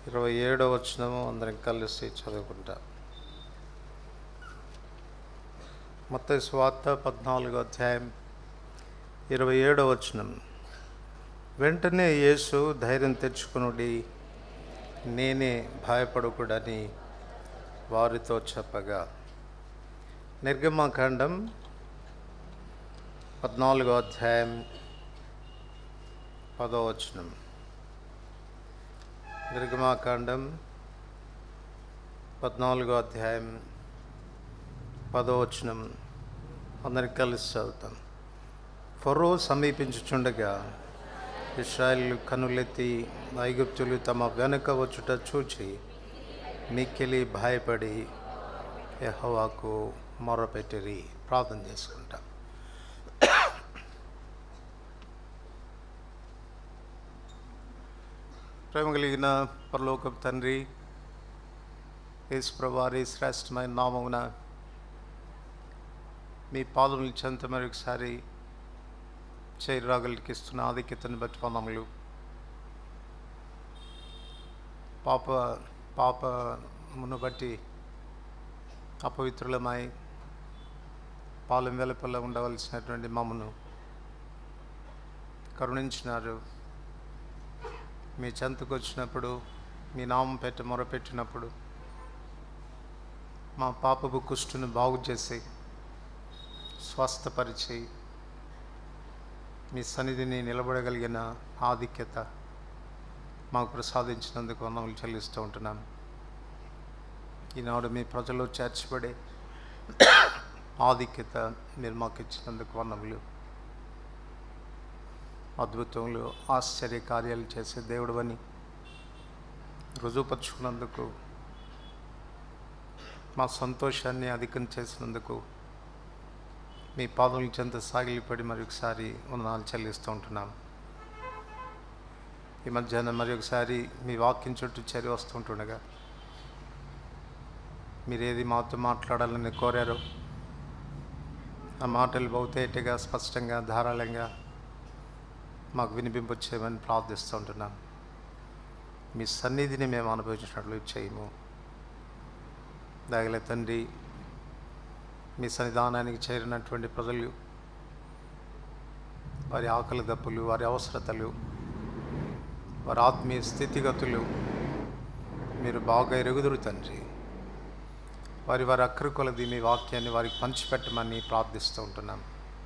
ఇరవై ఏడో వచ్చినము అందరం కలిసి చదువుకుంటా మొత్తం స్వార్థ పద్నాలుగో అధ్యాయం ఇరవై ఏడో వచనం వెంటనే యేసు ధైర్యం తెచ్చుకునుడి నేనే భయపడకూడని వారితో చెప్పగా నిర్గమకాండం పద్నాలుగో అధ్యాయం పదో వచనం నిర్గమాకాండం పద్నాలుగో అధ్యాయం పదో వచనం అందరికి కలిసి చదువుతాం ఫరో సమీపించుచుండగా ఇస్రాయలు కనులెత్తి ఐగుప్తులు తమ వెనుక వచ్చుట చూచి మిక్కిలి భయపడి యెహోవాకు మొరపెట్టిరి ప్రార్థన చేసుకుంటాం ప్రేమ కలిగిన పరలోకపు తండ్రి యేసుప్రవారి శ్రేష్టమైన నామమున మీ పాదములు చెంత మరొకసారి చేరాగలికి ఇస్తున్న ఆధిక్యతను బట్టి వందములు పాప పాపమును బట్టి అపవిత్రులమై పాలెం వెలుపల ఉండవలసినటువంటి మమ్మను కరుణించినారు మీ చెంతకు వచ్చినప్పుడు మీ నామం పెట్టి మొరపెట్టినప్పుడు మా పాపపు కుష్టును బాగు చేసి స్వస్థపరిచి మీ సన్నిధిని నిలబడగలిగిన ఆధిక్యత మాకు ప్రసాదించినందుకు వందములు చెల్లిస్తూ ఉంటున్నాను ఈనాడు మీ ప్రజలు చేర్చబడే ఆధిక్యత మీరు మాకు ఇచ్చినందుకు వందములు అద్భుతములు ఆశ్చర్య కార్యాలు చేసే దేవుడు అని రుజువుపరుచుకున్నందుకు మా సంతోషాన్ని అధికం చేసినందుకు మీ పాదముల చెంత సాగిలిపడి మరొకసారి వందనాలు చెల్లిస్తూ ఉంటున్నాం ఈ మధ్యాహ్నం మరి ఒకసారి మీ వాక్యం చుట్టూ చేరి వస్తుంటుండగా మీరు ఏది మాతో మాట్లాడాలని కోరారో ఆ మాటలు బహుతేటగా స్పష్టంగా ధారాళంగా మాకు వినిపింపచేయమని ప్రార్థిస్తూ ఉంటున్నాం మీ సన్నిధిని మేము అనుభవించినట్లు చేయము దాగలే తండ్రి మీ సన్నిధానానికి చేరినటువంటి ప్రజలు వారి ఆకలి దప్పులు వారి అవసరతలు వారి ఆత్మీయ స్థితిగతులు మీరు బాగా ఎరుగుదురు తండ్రి వారి వారి అక్కరి కొలది మీ వాక్యాన్ని వారికి పంచిపెట్టమని ప్రార్థిస్తూ ఉంటున్నాం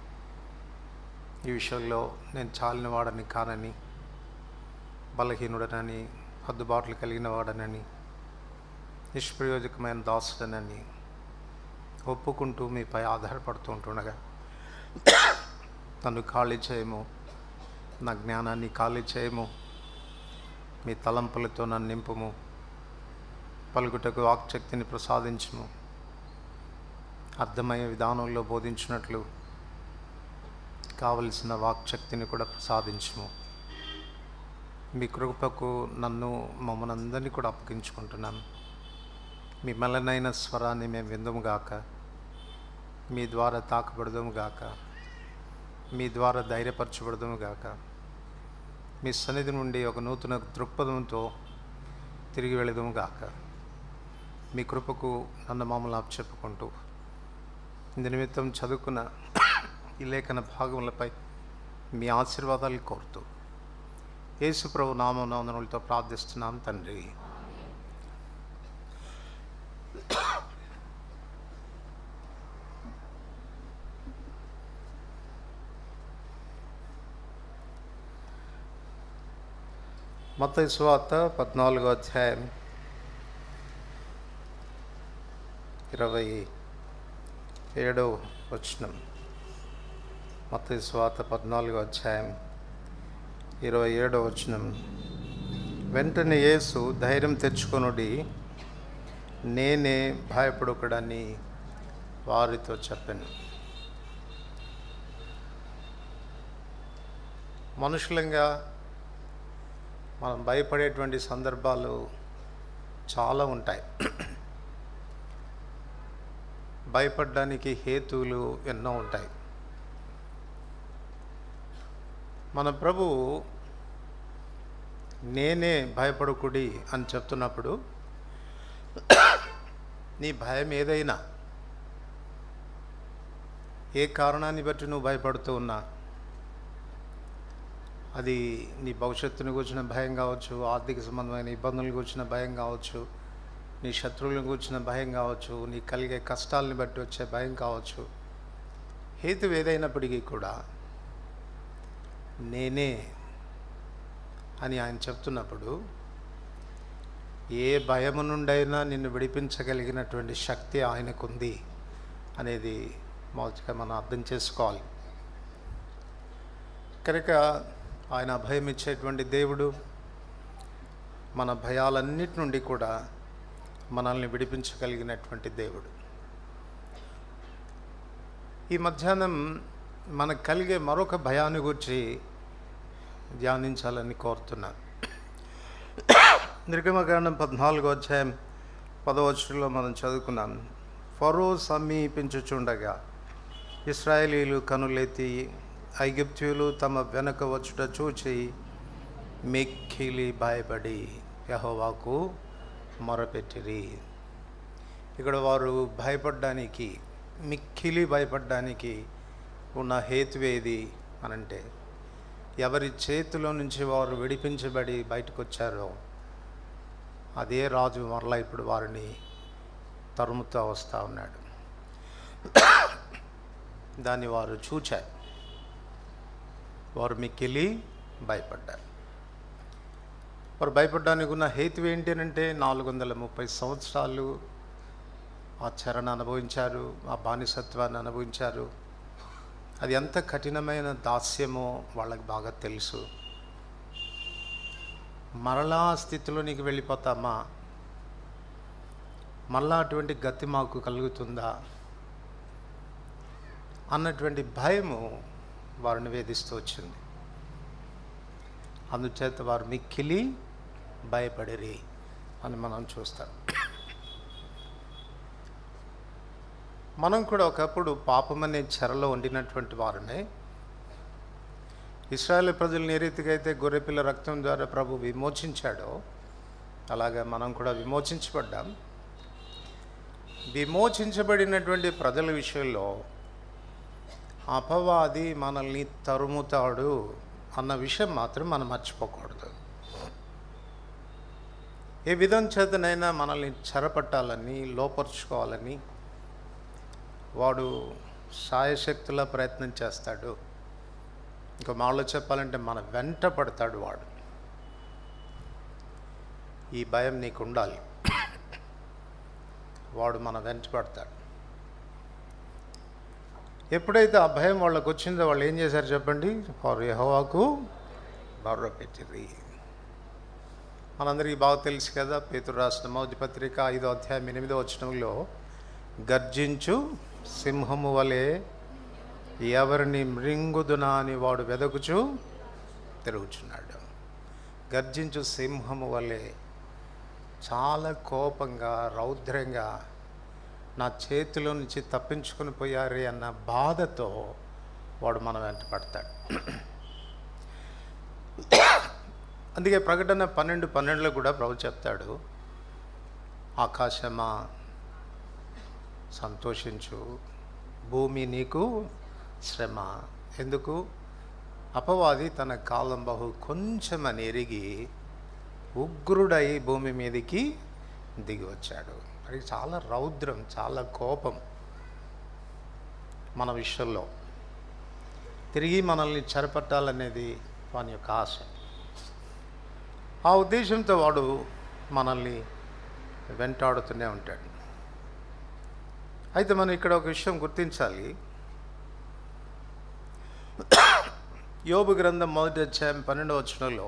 ఈ విషయంలో నేను చాలిన వాడని కానని బలహీనుడనని హద్దుబాట్లు కలిగిన వాడనని నిష్ప్రయోజకమైన దాసుడనని ఒప్పుకుంటూ మీపై ఆధారపడుతూ ఉంటుండగా నన్ను ఖాళీ చేయము నా జ్ఞానాన్ని ఖాళీ చేయము మీ తలంపులతో నన్ను నింపుము పలుకుటకు వాక్శక్తిని ప్రసాదించుము అర్థమయ్యే విధానంలో బోధించినట్లు కావలసిన వాక్శక్తిని కూడా ప్రసాదించుము మీ కృపకు నన్ను మమ్మల్ని అందరినీ కూడా అప్పగించుకుంటున్నాను మీ మలనైన స్వరాన్ని మేము విందుము గాక మీ ద్వారా తాకబడదుము గాక మీ ద్వారా ధైర్యపరచబడదుము గాక మీ సన్నిధి నుండి ఒక నూతన దృక్పథంతో తిరిగి వెళదుము గాక మీ కృపకు నన్ను మమ్మల్ని అప్పచెప్పుకుంటూ ఇందు నిమిత్తం చదువుకున్న ఈ లేఖన భాగములపై మీ ఆశీర్వాదాలు కోరుతూ యేసు ప్రభు నామం వందనములతో ప్రార్థిస్తున్నాం తండ్రి మత సువార్త పద్నాలుగో అధ్యాయం ఇరవై ఏడో వచనం మత స్వాత పద్నాలుగో అధ్యాయం ఇరవై ఏడో వచనం వెంటనే యేసు ధైర్యం తెచ్చుకొనుడి నేనే భయపడకడని వారితో చెప్పాను మనుషులంగా మనం భయపడేటువంటి సందర్భాలు చాలా ఉంటాయి భయపడడానికి హేతువులు ఎన్నో ఉంటాయి మన ప్రభువు నేనే భయపడకుడి అని చెప్తున్నప్పుడు నీ భయం ఏదైనా ఏ కారణాన్ని బట్టి నువ్వు భయపడుతూ ఉన్నా అది నీ భవిష్యత్తుని కూర్చిన భయం కావచ్చు ఆర్థిక సంబంధమైన ఇబ్బందులు కూర్చిన భయం కావచ్చు నీ శత్రువులను కూర్చిన భయం కావచ్చు నీ కలిగే కష్టాలని బట్టి వచ్చే భయం కావచ్చు హేతు ఏదైనప్పటికీ కూడా నేనే అని ఆయన చెప్తున్నప్పుడు ఏ భయము నుండైనా నిన్ను విడిపించగలిగినటువంటి శక్తి ఆయనకుంది అనేది మొదటిగా మనం అర్థం చేసుకోవాలి కనుక ఆయన అభయం ఇచ్చేటువంటి దేవుడు మన భయాలన్నిటి నుండి కూడా మనల్ని విడిపించగలిగినటువంటి దేవుడు ఈ మధ్యాహ్నం మనకు కలిగే మరొక భయాన్ని గురించి ధ్యానించాలని కోరుతున్నాను నిర్గమకాండం పద్నాలుగో అధ్యాయం పదవచ్చులో మనం చదువుకున్నాం ఫరో సమీపించుచుండగా ఇస్రాయేలీలు కనులెత్తి ఐగుప్త్యులు తమ వెనక వచ్చుట చూచి మెక్కిలి భయపడి యహోవాకు మొరపెట్టిరి ఇక్కడ వారు భయపడ్డానికి మిక్కిలి భయపడ్డానికి ఉన్న హేతువేది అనంటే ఎవరి చేతిలో నుంచి వారు విడిపించబడి బయటకు వచ్చారో అదే రాజు మరలా ఇప్పుడు వారిని తరుముతూ వస్తూ ఉన్నాడు దాన్ని వారు చూచారు వారు మిక్కిలి భయపడ్డారు వారు భయపడడానికి ఉన్న హేతు ఏంటి అంటే నాలుగు వందల ముప్పై సంవత్సరాలు ఆ చరణ అనుభవించారు ఆ బానిసత్వాన్ని అనుభవించారు అది ఎంత కఠినమైన దాస్యమో వాళ్ళకి బాగా తెలుసు మరలా ఆ స్థితిలోనికి వెళ్ళిపోతామా మళ్ళా అటువంటి గతి మాకు కలుగుతుందా అన్నటువంటి భయము వారిని వేధిస్తూ వచ్చింది అందుచేత వారు మిక్కిలి భయపడిరి అని మనం చూస్తాం మనం కూడా ఒకప్పుడు పాపం అనే చెరలో ఉండినటువంటి వారిని ఇస్రాయేల్ ప్రజలను ఏ రీతిగా అయితే గొర్రెపిల్ల రక్తం ద్వారా ప్రభు విమోచించాడో అలాగే మనం కూడా విమోచించబడ్డాం విమోచించబడినటువంటి ప్రజల విషయంలో అపవాది మనల్ని తరుముతాడు అన్న విషయం మాత్రం మనం మర్చిపోకూడదు ఏ విధం చేతనైనా మనల్ని చెరపట్టాలని లోపరుచుకోవాలని వాడు సాయశక్తులా ప్రయత్నం చేస్తాడు ఇంకా మాలో చెప్పాలంటే మన వెంట పడతాడు వాడు ఈ భయం నీకు ఉండాలి వాడు మన వెంట పడతాడు ఎప్పుడైతే ఆ భయం వాళ్ళకు వచ్చిందో వాళ్ళు ఏం చేశారు చెప్పండి వారు యహోవాకు బర్ర పెట్టిరి మనందరికీ బాగా తెలుసు కదా పేతురు రాసిన మొదటి పత్రిక ఐదో అధ్యాయం ఎనిమిదో వచనంలో గర్జించు సింహము వలె ఎవరిని మృంగుదునా అని వాడు వెదకుచు తిరుగుచున్నాడు గర్జించు సింహము వలె చాలా కోపంగా రౌద్రంగా నా చేతిలో నుంచి తప్పించుకొని పోయారే అన్న బాధతో వాడు మన వెంట పడతాడు అందుకే ప్రకటన పన్నెండు పన్నెండులో కూడా ప్రభు చెప్తాడు ఆకాశమా సంతోషించు భూమి నీకు శ్రమ ఎందుకు అపవాది తన కాలం బహు కొంచెమని ఎరిగి ఉగ్రుడై భూమి మీదకి దిగి వచ్చాడు అది చాలా రౌద్రం చాలా కోపం మన విషయంలో తిరిగి మనల్ని చెరపట్టాలనేది వాని యొక్క ఆశ ఆ ఉద్దేశంతో వాడు మనల్ని వెంటాడుతూనే ఉంటాడు అయితే మనం ఇక్కడ ఒక విషయం గుర్తించాలి యోబు గ్రంథం మొదటి అధ్యాయం పన్నెండవ వచనంలో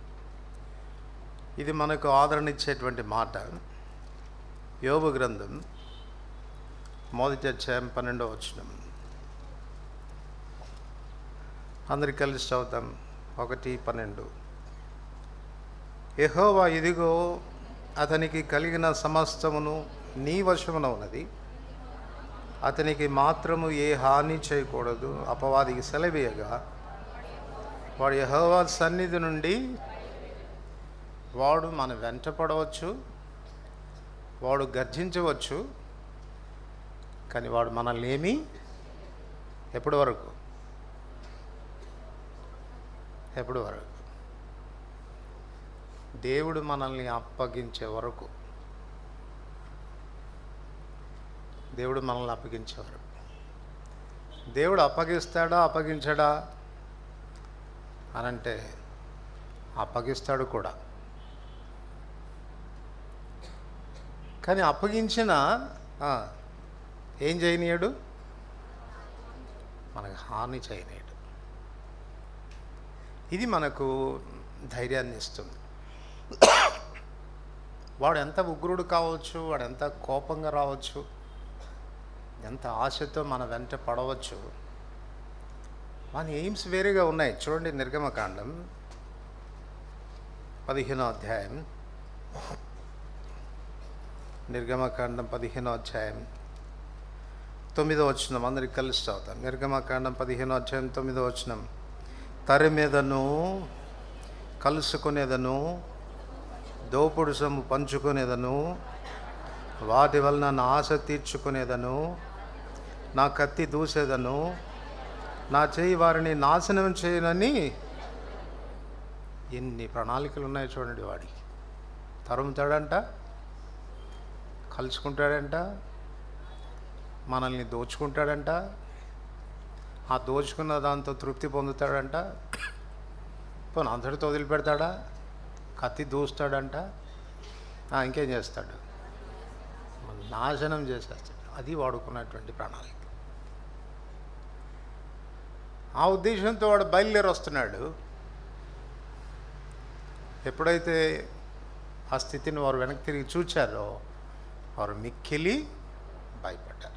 ఇది మనకు ఆదరణ ఇచ్చేటువంటి మాట యోబు గ్రంథం మొదటి అధ్యాయం పన్నెండవ వచనం అందరికి కలిసి చదువుతాం ఒకటి పన్నెండు యెహోవా ఇదిగో అతనికి కలిగిన సమస్తమును నీ వశమున ఉన్నది అతనికి మాత్రము ఏ హాని చేయకూడదు అపవాదికి సెలవేయగా వాడు యెహోవా సన్నిధి నుండి వాడు మన వెంట పడవచ్చు వాడు గర్జించవచ్చు కానీ వాడు మనల్ని ఏమి ఎప్పటి వరకు ఎప్పటి వరకు దేవుడు మనల్ని అప్పగించే వరకు దేవుడు మనల్ని అప్పగించే వరకు దేవుడు అప్పగిస్తాడా అప్పగించడా అనంటే అప్పగిస్తాడు కూడా కానీ అప్పగించిన ఆ, ఏం చేయనీయడు మనకు హాని చేయనీయడు ఇది మనకు ధైర్యాన్ని ఇస్తుంది వాడు ఎంత ఉగ్రుడు కావచ్చు వాడు ఎంత కోపంగా రావచ్చు ఎంత ఆశతో మన వెంట పడవచ్చు మన ఎయిమ్స్ వేరేగా ఉన్నాయి చూడండి నిర్గమకాండం పదిహేనో అధ్యాయం నిర్గమకాండం పదిహేనో అధ్యాయం తొమ్మిదో వచ్చినం అందరికి కలిసి చదువుతాం నిర్గమకాండం పదిహేనో అధ్యాయం తొమ్మిదో వచ్చినం తరి మీదను కలుసుకునేదను దోపుడు సొమ్ము పంచుకునేదను వాటి వలన నా ఆశ తీర్చుకునేదను నా కత్తి దూసేదను నా చేయి వారిని నాశనం చేయనని ఎన్ని ప్రణాళికలు ఉన్నాయి చూడండి వాడికి తరుముతాడంట కలుసుకుంటాడంట మనల్ని దోచుకుంటాడంట ఆ దోచుకున్న దాంతో తృప్తి పొందుతాడంట పోనీ అంతటితో వదిలిపెడతాడా కత్తి దూస్తాడంట ఆ, ఇంకేం చేస్తాడు నాశనం చేసేస్తాడు అది వాడుకున్నటువంటి ప్రణాళిక ఆ ఉద్దేశంతో వాడు బయలుదేరి వస్తున్నాడు ఎప్పుడైతే ఆ స్థితిని వారు వెనక్కి తిరిగి చూచారో వారు మిక్కిలి భయపడ్డారు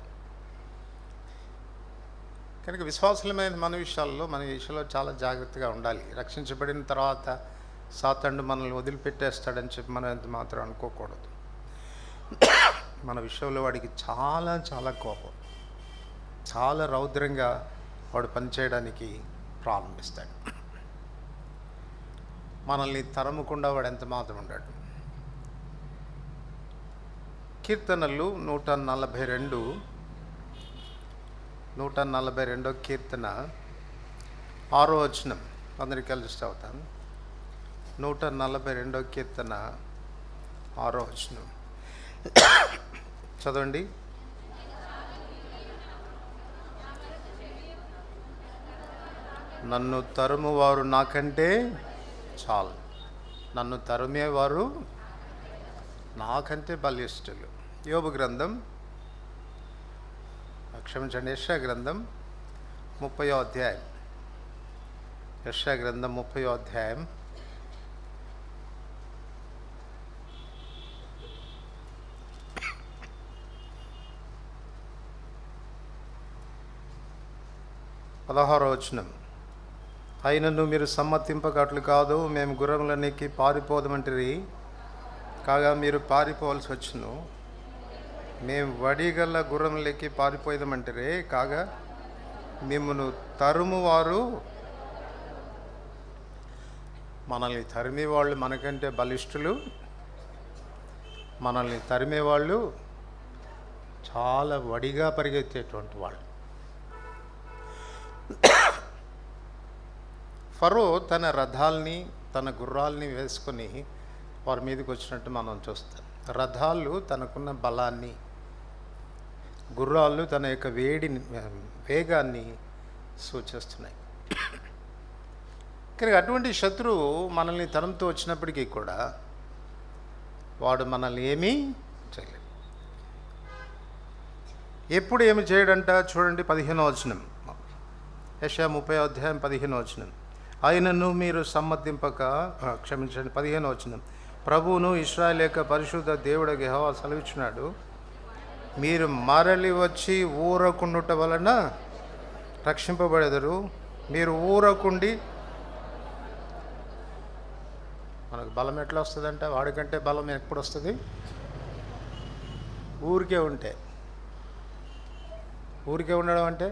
కనుక విశ్వాసమైన మన విషయాల్లో మన విషయంలో చాలా జాగ్రత్తగా ఉండాలి రక్షించబడిన తర్వాత సాతండు మనల్ని వదిలిపెట్టేస్తాడని చెప్పి మనం ఎంత మాత్రం అనుకోకూడదు మన విషయంలో వాడికి చాలా చాలా కోపం చాలా రౌద్రంగా వాడు పనిచేయడానికి ప్రారంభిస్తాడు మనల్ని తరమకుండా వాడు ఎంత మాత్రం ఉంటాడు కీర్తనలు నూట నలభై రెండు నూట నలభై రెండో కీర్తన ఆరో వచనం అందరికి కలిసి చదువుతాం నూట నలభై రెండో కీర్తన ఆరో వచనం చదవండి నన్ను తరుమువారు నాకంటే చాలు నన్ను తరుమేవారు నాకంటే బలిష్ఠులు యోబు గ్రంథం క్షమించండి యశా గ్రంథం ముప్పయో అధ్యాయం యశా గ్రంథం ముప్పయో అధ్యాయం పదహారో వచనం అయినను మీరు సమ్మతింపకట్లు కాదు మేము గుర్రములనికి పారిపోదమంటిరి కాగా మీరు పారిపోవలసి వచ్చును మేము వడిగల్ల గుర్రములకి పారిపోయేదమంటారే కాగా మిమ్మను తరుము వారు మనల్ని తరిమే వాళ్ళు మనకంటే బలిష్ఠులు మనల్ని తరిమే వాళ్ళు చాలా వడిగా పరిగెత్తేటువంటి వాళ్ళు ఫరో తన రథాల్ని తన గుర్రాల్ని వేసుకొని వారి మీదకి వచ్చినట్టు మనం చూస్తాం రథాలు తనకున్న బలాన్ని గుర్రాలు తన యొక్క వేడిని వేగాన్ని సూచిస్తున్నాయి కానీ అటువంటి శత్రువు మనల్ని తరంతో వచ్చినప్పటికీ కూడా వాడు మనల్ని ఏమీ చేయలేడు ఎప్పుడు ఏమి చేయడంట చూడండి పదిహేనో వచనం యశ ముప్పై అధ్యాయం పదిహేనో వచనం ఆయనను మీరు సమ్మతింపక ఆ, క్షమించండి పదిహేనో వచనం ప్రభువును ఇస్రాయల్ యొక్క పరిశుద్ధ దేవుడు గెహవా సెలవిచ్చినాడు మీరు మరలి వచ్చి ఊరకుండుట వలన రక్షింపబడెదరు మీరు ఊరకుండి మనకు బలం ఎట్లా వస్తుందంటే వాడికంటే బలం ఎప్పుడు వస్తుంది ఊరికే ఉంటే ఊరికే ఉండడం అంటే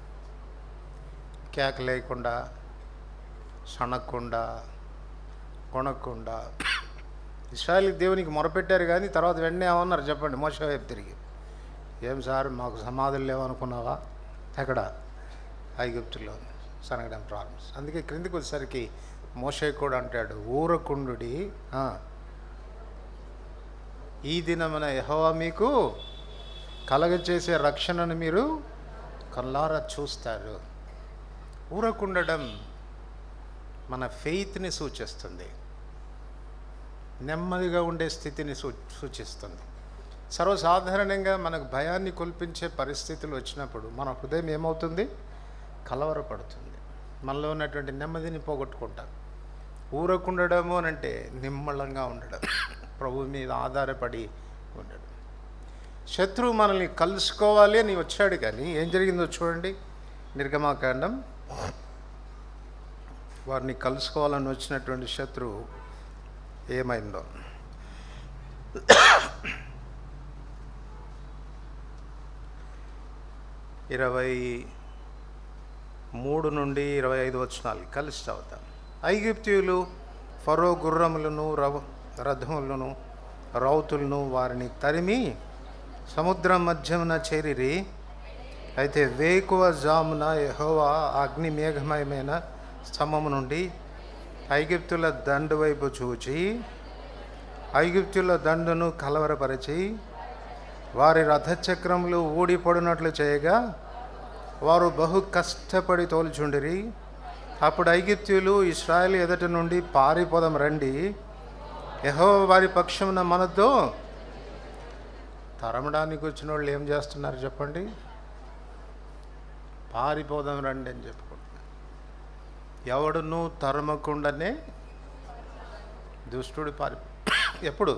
కేక లేకుండా సణక్కుండా కొనకుండా ఇస్రాయల్ దేవునికి మొరపెట్టారు కానీ తర్వాత వెంటనే ఏమన్నారు చెప్పండి మోస వైపు తిరిగి ఏం సార్ మాకు సమాధులు లేవనుకున్నావా ఎక్కడ ఐగుప్తులో సనగడం ప్రారంభించి అందుకే క్రిందికి వచ్చేసరికి మోషే కూడా అంటాడు ఊరకుండుడి ఆ, ఈ దినమున యెహోవా మీకు కలగచేసే రక్షణను మీరు కల్లారా చూస్తారు ఊరకుండడం మన ఫెయిత్ని సూచిస్తుంది నెమ్మదిగా ఉండే స్థితిని సూ సూచిస్తుంది సర్వసాధారణంగా మనకు భయాన్ని కొల్పించే పరిస్థితులు వచ్చినప్పుడు మన హృదయం ఏమవుతుంది కలవరపడుతుంది మనలో ఉన్నటువంటి నెమ్మదిని పోగొట్టుకుంటాం ఊరకుండడము అని అంటే నిమ్మళంగా ఉండడం ప్రభు మీద ఆధారపడి ఉండడం శత్రువు మనల్ని కలుసుకోవాలి అని వచ్చాడు కానీ ఏం జరిగిందో చూడండి నిర్గమాకాండం వారిని కలుసుకోవాలని వచ్చినటువంటి శత్రువు ఏమైందో ఇరవై మూడు నుండి ఇరవై ఐదు వచనాలు కలిసి చదువుతాం ఐగిప్తీయులు ఫరో గుర్రములను రవ రథములను రౌతులను వారిని తరిమి సముద్రం మధ్యమున చేరిరి అయితే వేకువ జామున యెహోవా అగ్ని మేఘమయమైన స్తంభము నుండి ఐగిప్తుల దండు వైపు చూచి ఐగిప్తుల దండును కలవరపరిచి వారి రథచక్రములు ఊడిపడినట్లు చేయగా వారు బహు కష్టపడి తోల్చుండిరి అప్పుడు ఐగిప్తులు ఇస్రాయల్ ఎదుట నుండి పారిపోదాం రండి యహో వారి పక్షమున మనతో తరమడానికి వచ్చిన వాళ్ళు ఏం చేస్తున్నారు చెప్పండి పారిపోదాం రండి అని చెప్పుకుంటున్నారు ఎవడును తరమకుండానే దుష్టుడు పారి ఎప్పుడు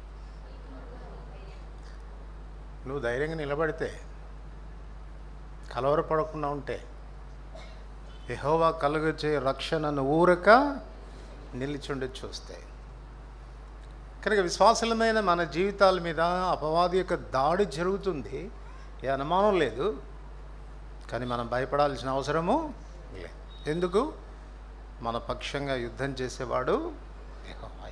నువ్వు ధైర్యంగా నిలబడితే కలవరపడకుండా ఉంటే యెహోవా కలుగచే రక్షణను ఊరక నిలిచుండి చూస్తే కనుక విశ్వాసలమైన మన జీవితాల మీద అపవాది యొక్క దాడి జరుగుతుంది ఏ అనుమానం లేదు కానీ మనం భయపడాల్సిన అవసరము లేదు ఎందుకు మన పక్షంగా యుద్ధం చేసేవాడు యెహోవాయే.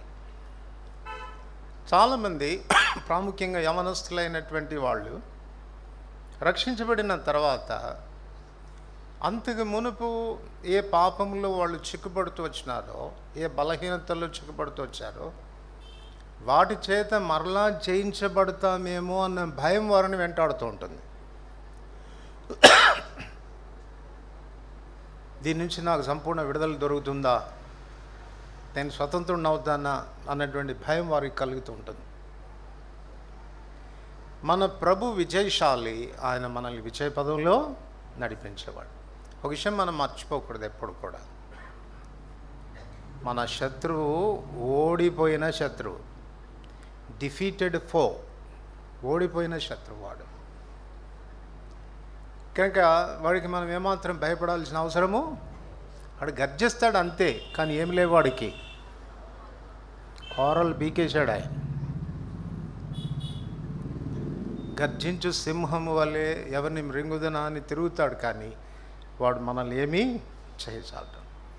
చాలామంది ప్రాముఖ్యంగా యవనస్తులైనటువంటి వాళ్ళు రక్షించబడిన తర్వాత అంతకు మునుపు ఏ పాపంలో వాళ్ళు చిక్కుపడుతూ వచ్చినారో ఏ బలహీనతల్లో చిక్కుపడుతూ వచ్చారో వాటి చేత మరలా జయించబడతామేమో అన్న భయం వారిని వెంటాడుతూ ఉంటుంది దీని నుంచి నాకు సంపూర్ణ విడుదల దొరుకుతుందా నేను స్వతంత్రుడిని అవుతానా అన్నటువంటి భయం వారికి కలుగుతూ ఉంటుంది మన ప్రభు విజయశాలి ఆయన మనల్ని విజయ పదంలో నడిపించేవాడు ఒక విషయం మనం మర్చిపోకూడదు ఎప్పుడు కూడా మన శత్రువు ఓడిపోయిన శత్రువు డిఫీటెడ్ ఫో ఓడిపోయిన శత్రువు వాడు కనుక వాడికి మనం ఏమాత్రం భయపడాల్సిన అవసరము వాడు గర్జిస్తాడు అంతే కానీ ఏం లేవు వాడికి కోరలు బీకేశాడు ఆయన గర్జించు సింహము వలె ఎవరిని మృంగుదనా అని తిరుగుతాడు కానీ వాడు మనల్ని ఏమీ చేయచాలడు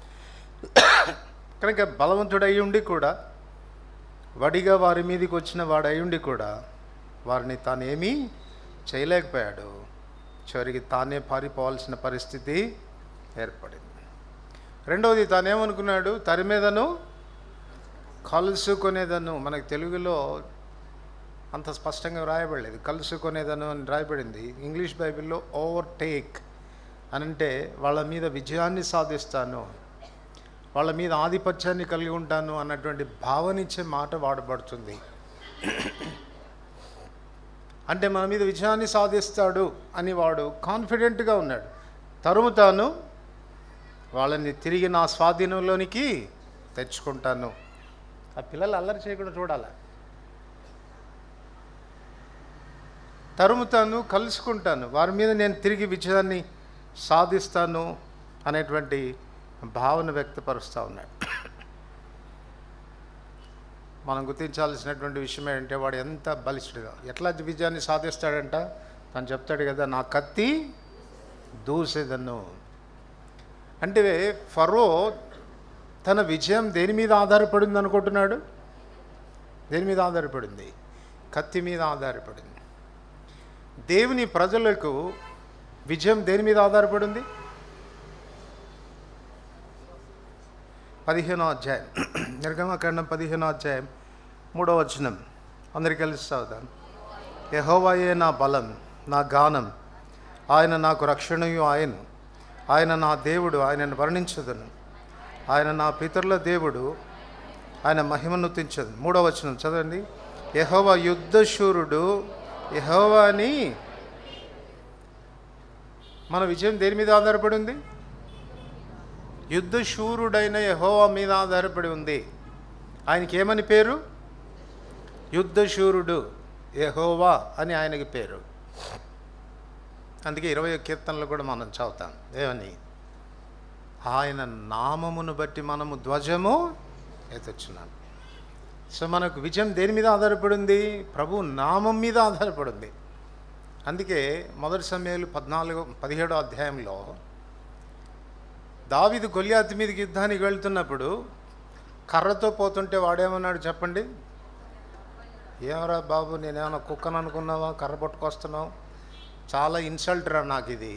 కనుక బలవంతుడు అయ్యుండి కూడా వడిగా వారి మీదకి వచ్చిన వాడు అయ్యుండి కూడా వారిని తాను ఏమీ చేయలేకపోయాడు చివరికి తానే పారిపోవాల్సిన పరిస్థితి ఏర్పడింది రెండవది తానేమనుకున్నాడు తరిమేదను కలుసుకునేదను మనకు తెలుగులో అంత స్పష్టంగా రాయబడలేదు కలుసుకునేదను అని రాయబడింది ఇంగ్లీష్ బైబిల్లో ఓవర్టేక్ అని అంటే వాళ్ళ మీద విజయాన్ని సాధిస్తాను వాళ్ళ మీద ఆధిపత్యాన్ని కలిగి ఉంటాను అన్నటువంటి భావనిచ్చే మాట వాడబడుతుంది అంటే మన మీద విజయాన్ని సాధిస్తాడు అని వాడు కాన్ఫిడెంట్గా ఉన్నాడు తరుముతాను వాళ్ళని తిరిగి నా స్వాధీనంలోనికి తెచ్చుకుంటాను ఆ పిల్లలు అల్లరి చేయకుండా చూడాలి తరుముతాను కలుసుకుంటాను వారి మీద నేను తిరిగి విజయాన్ని సాధిస్తాను అనేటువంటి భావన వ్యక్తపరుస్తూ ఉన్నాడు మనం గుర్తించాల్సినటువంటి విషయం ఏంటంటే వాడు ఎంత బలిష్ఠుడుగా ఎట్లా విజయాన్ని సాధిస్తాడంట తను చెప్తాడు కదా నా కత్తి దూసేదన్ను అంటే ఫరో తన విజయం దేని మీద ఆధారపడింది అనుకుంటున్నాడు దేని మీద ఆధారపడింది కత్తి మీద ఆధారపడింది దేవుని ప్రజలకు విజయం దేని మీద ఆధారపడింది పదిహేనో అధ్యాయం నిర్గమకాండం పదిహేనో అధ్యాయం మూడో వచనం అందరికి కలిసి చదువుతాం యహోవాయే నా బలం నా గానం ఆయన నాకు రక్షణయు ఆయన ఆయన నా దేవుడు ఆయనను వర్ణించదును ఆయన నా పితరుల దేవుడు ఆయన మహిమను తెచ్చదు మూడో వచనం చదవండి యహోవా యుద్ధశూరుడు యహోవాని మన విజయం దేని మీద ఆధారపడి ఉంది యుద్ధశూరుడైన యహోవా మీద ఆధారపడి ఉంది ఆయనకి ఏమని పేరు యుద్ధశూరుడు యహోవా అని ఆయనకి పేరు అందుకే ఇరవై కీర్తనలు కూడా మనం చదువుతాం ఏమని ఆయన నామమును బట్టి మనము ధ్వజము ఎత్తొచ్చున్నాం సో మనకు విజయం దేని మీద ఆధారపడి ఉంది ప్రభు నామం మీద ఆధారపడి ఉంది అందుకే మొదటి సమయాలు పద్నాలుగు పదిహేడో అధ్యాయంలో దావిదు గొల్యాతి మీదకి యుద్ధానికి వెళ్తున్నప్పుడు కర్రతో పోతుంటే వాడేమన్నాడు చెప్పండి ఏమరా బాబు నేనేమన్నా కుక్కను అనుకున్నావా కర్ర పట్టుకొస్తున్నావు చాలా ఇన్సల్ట్ రా నాకు ఇది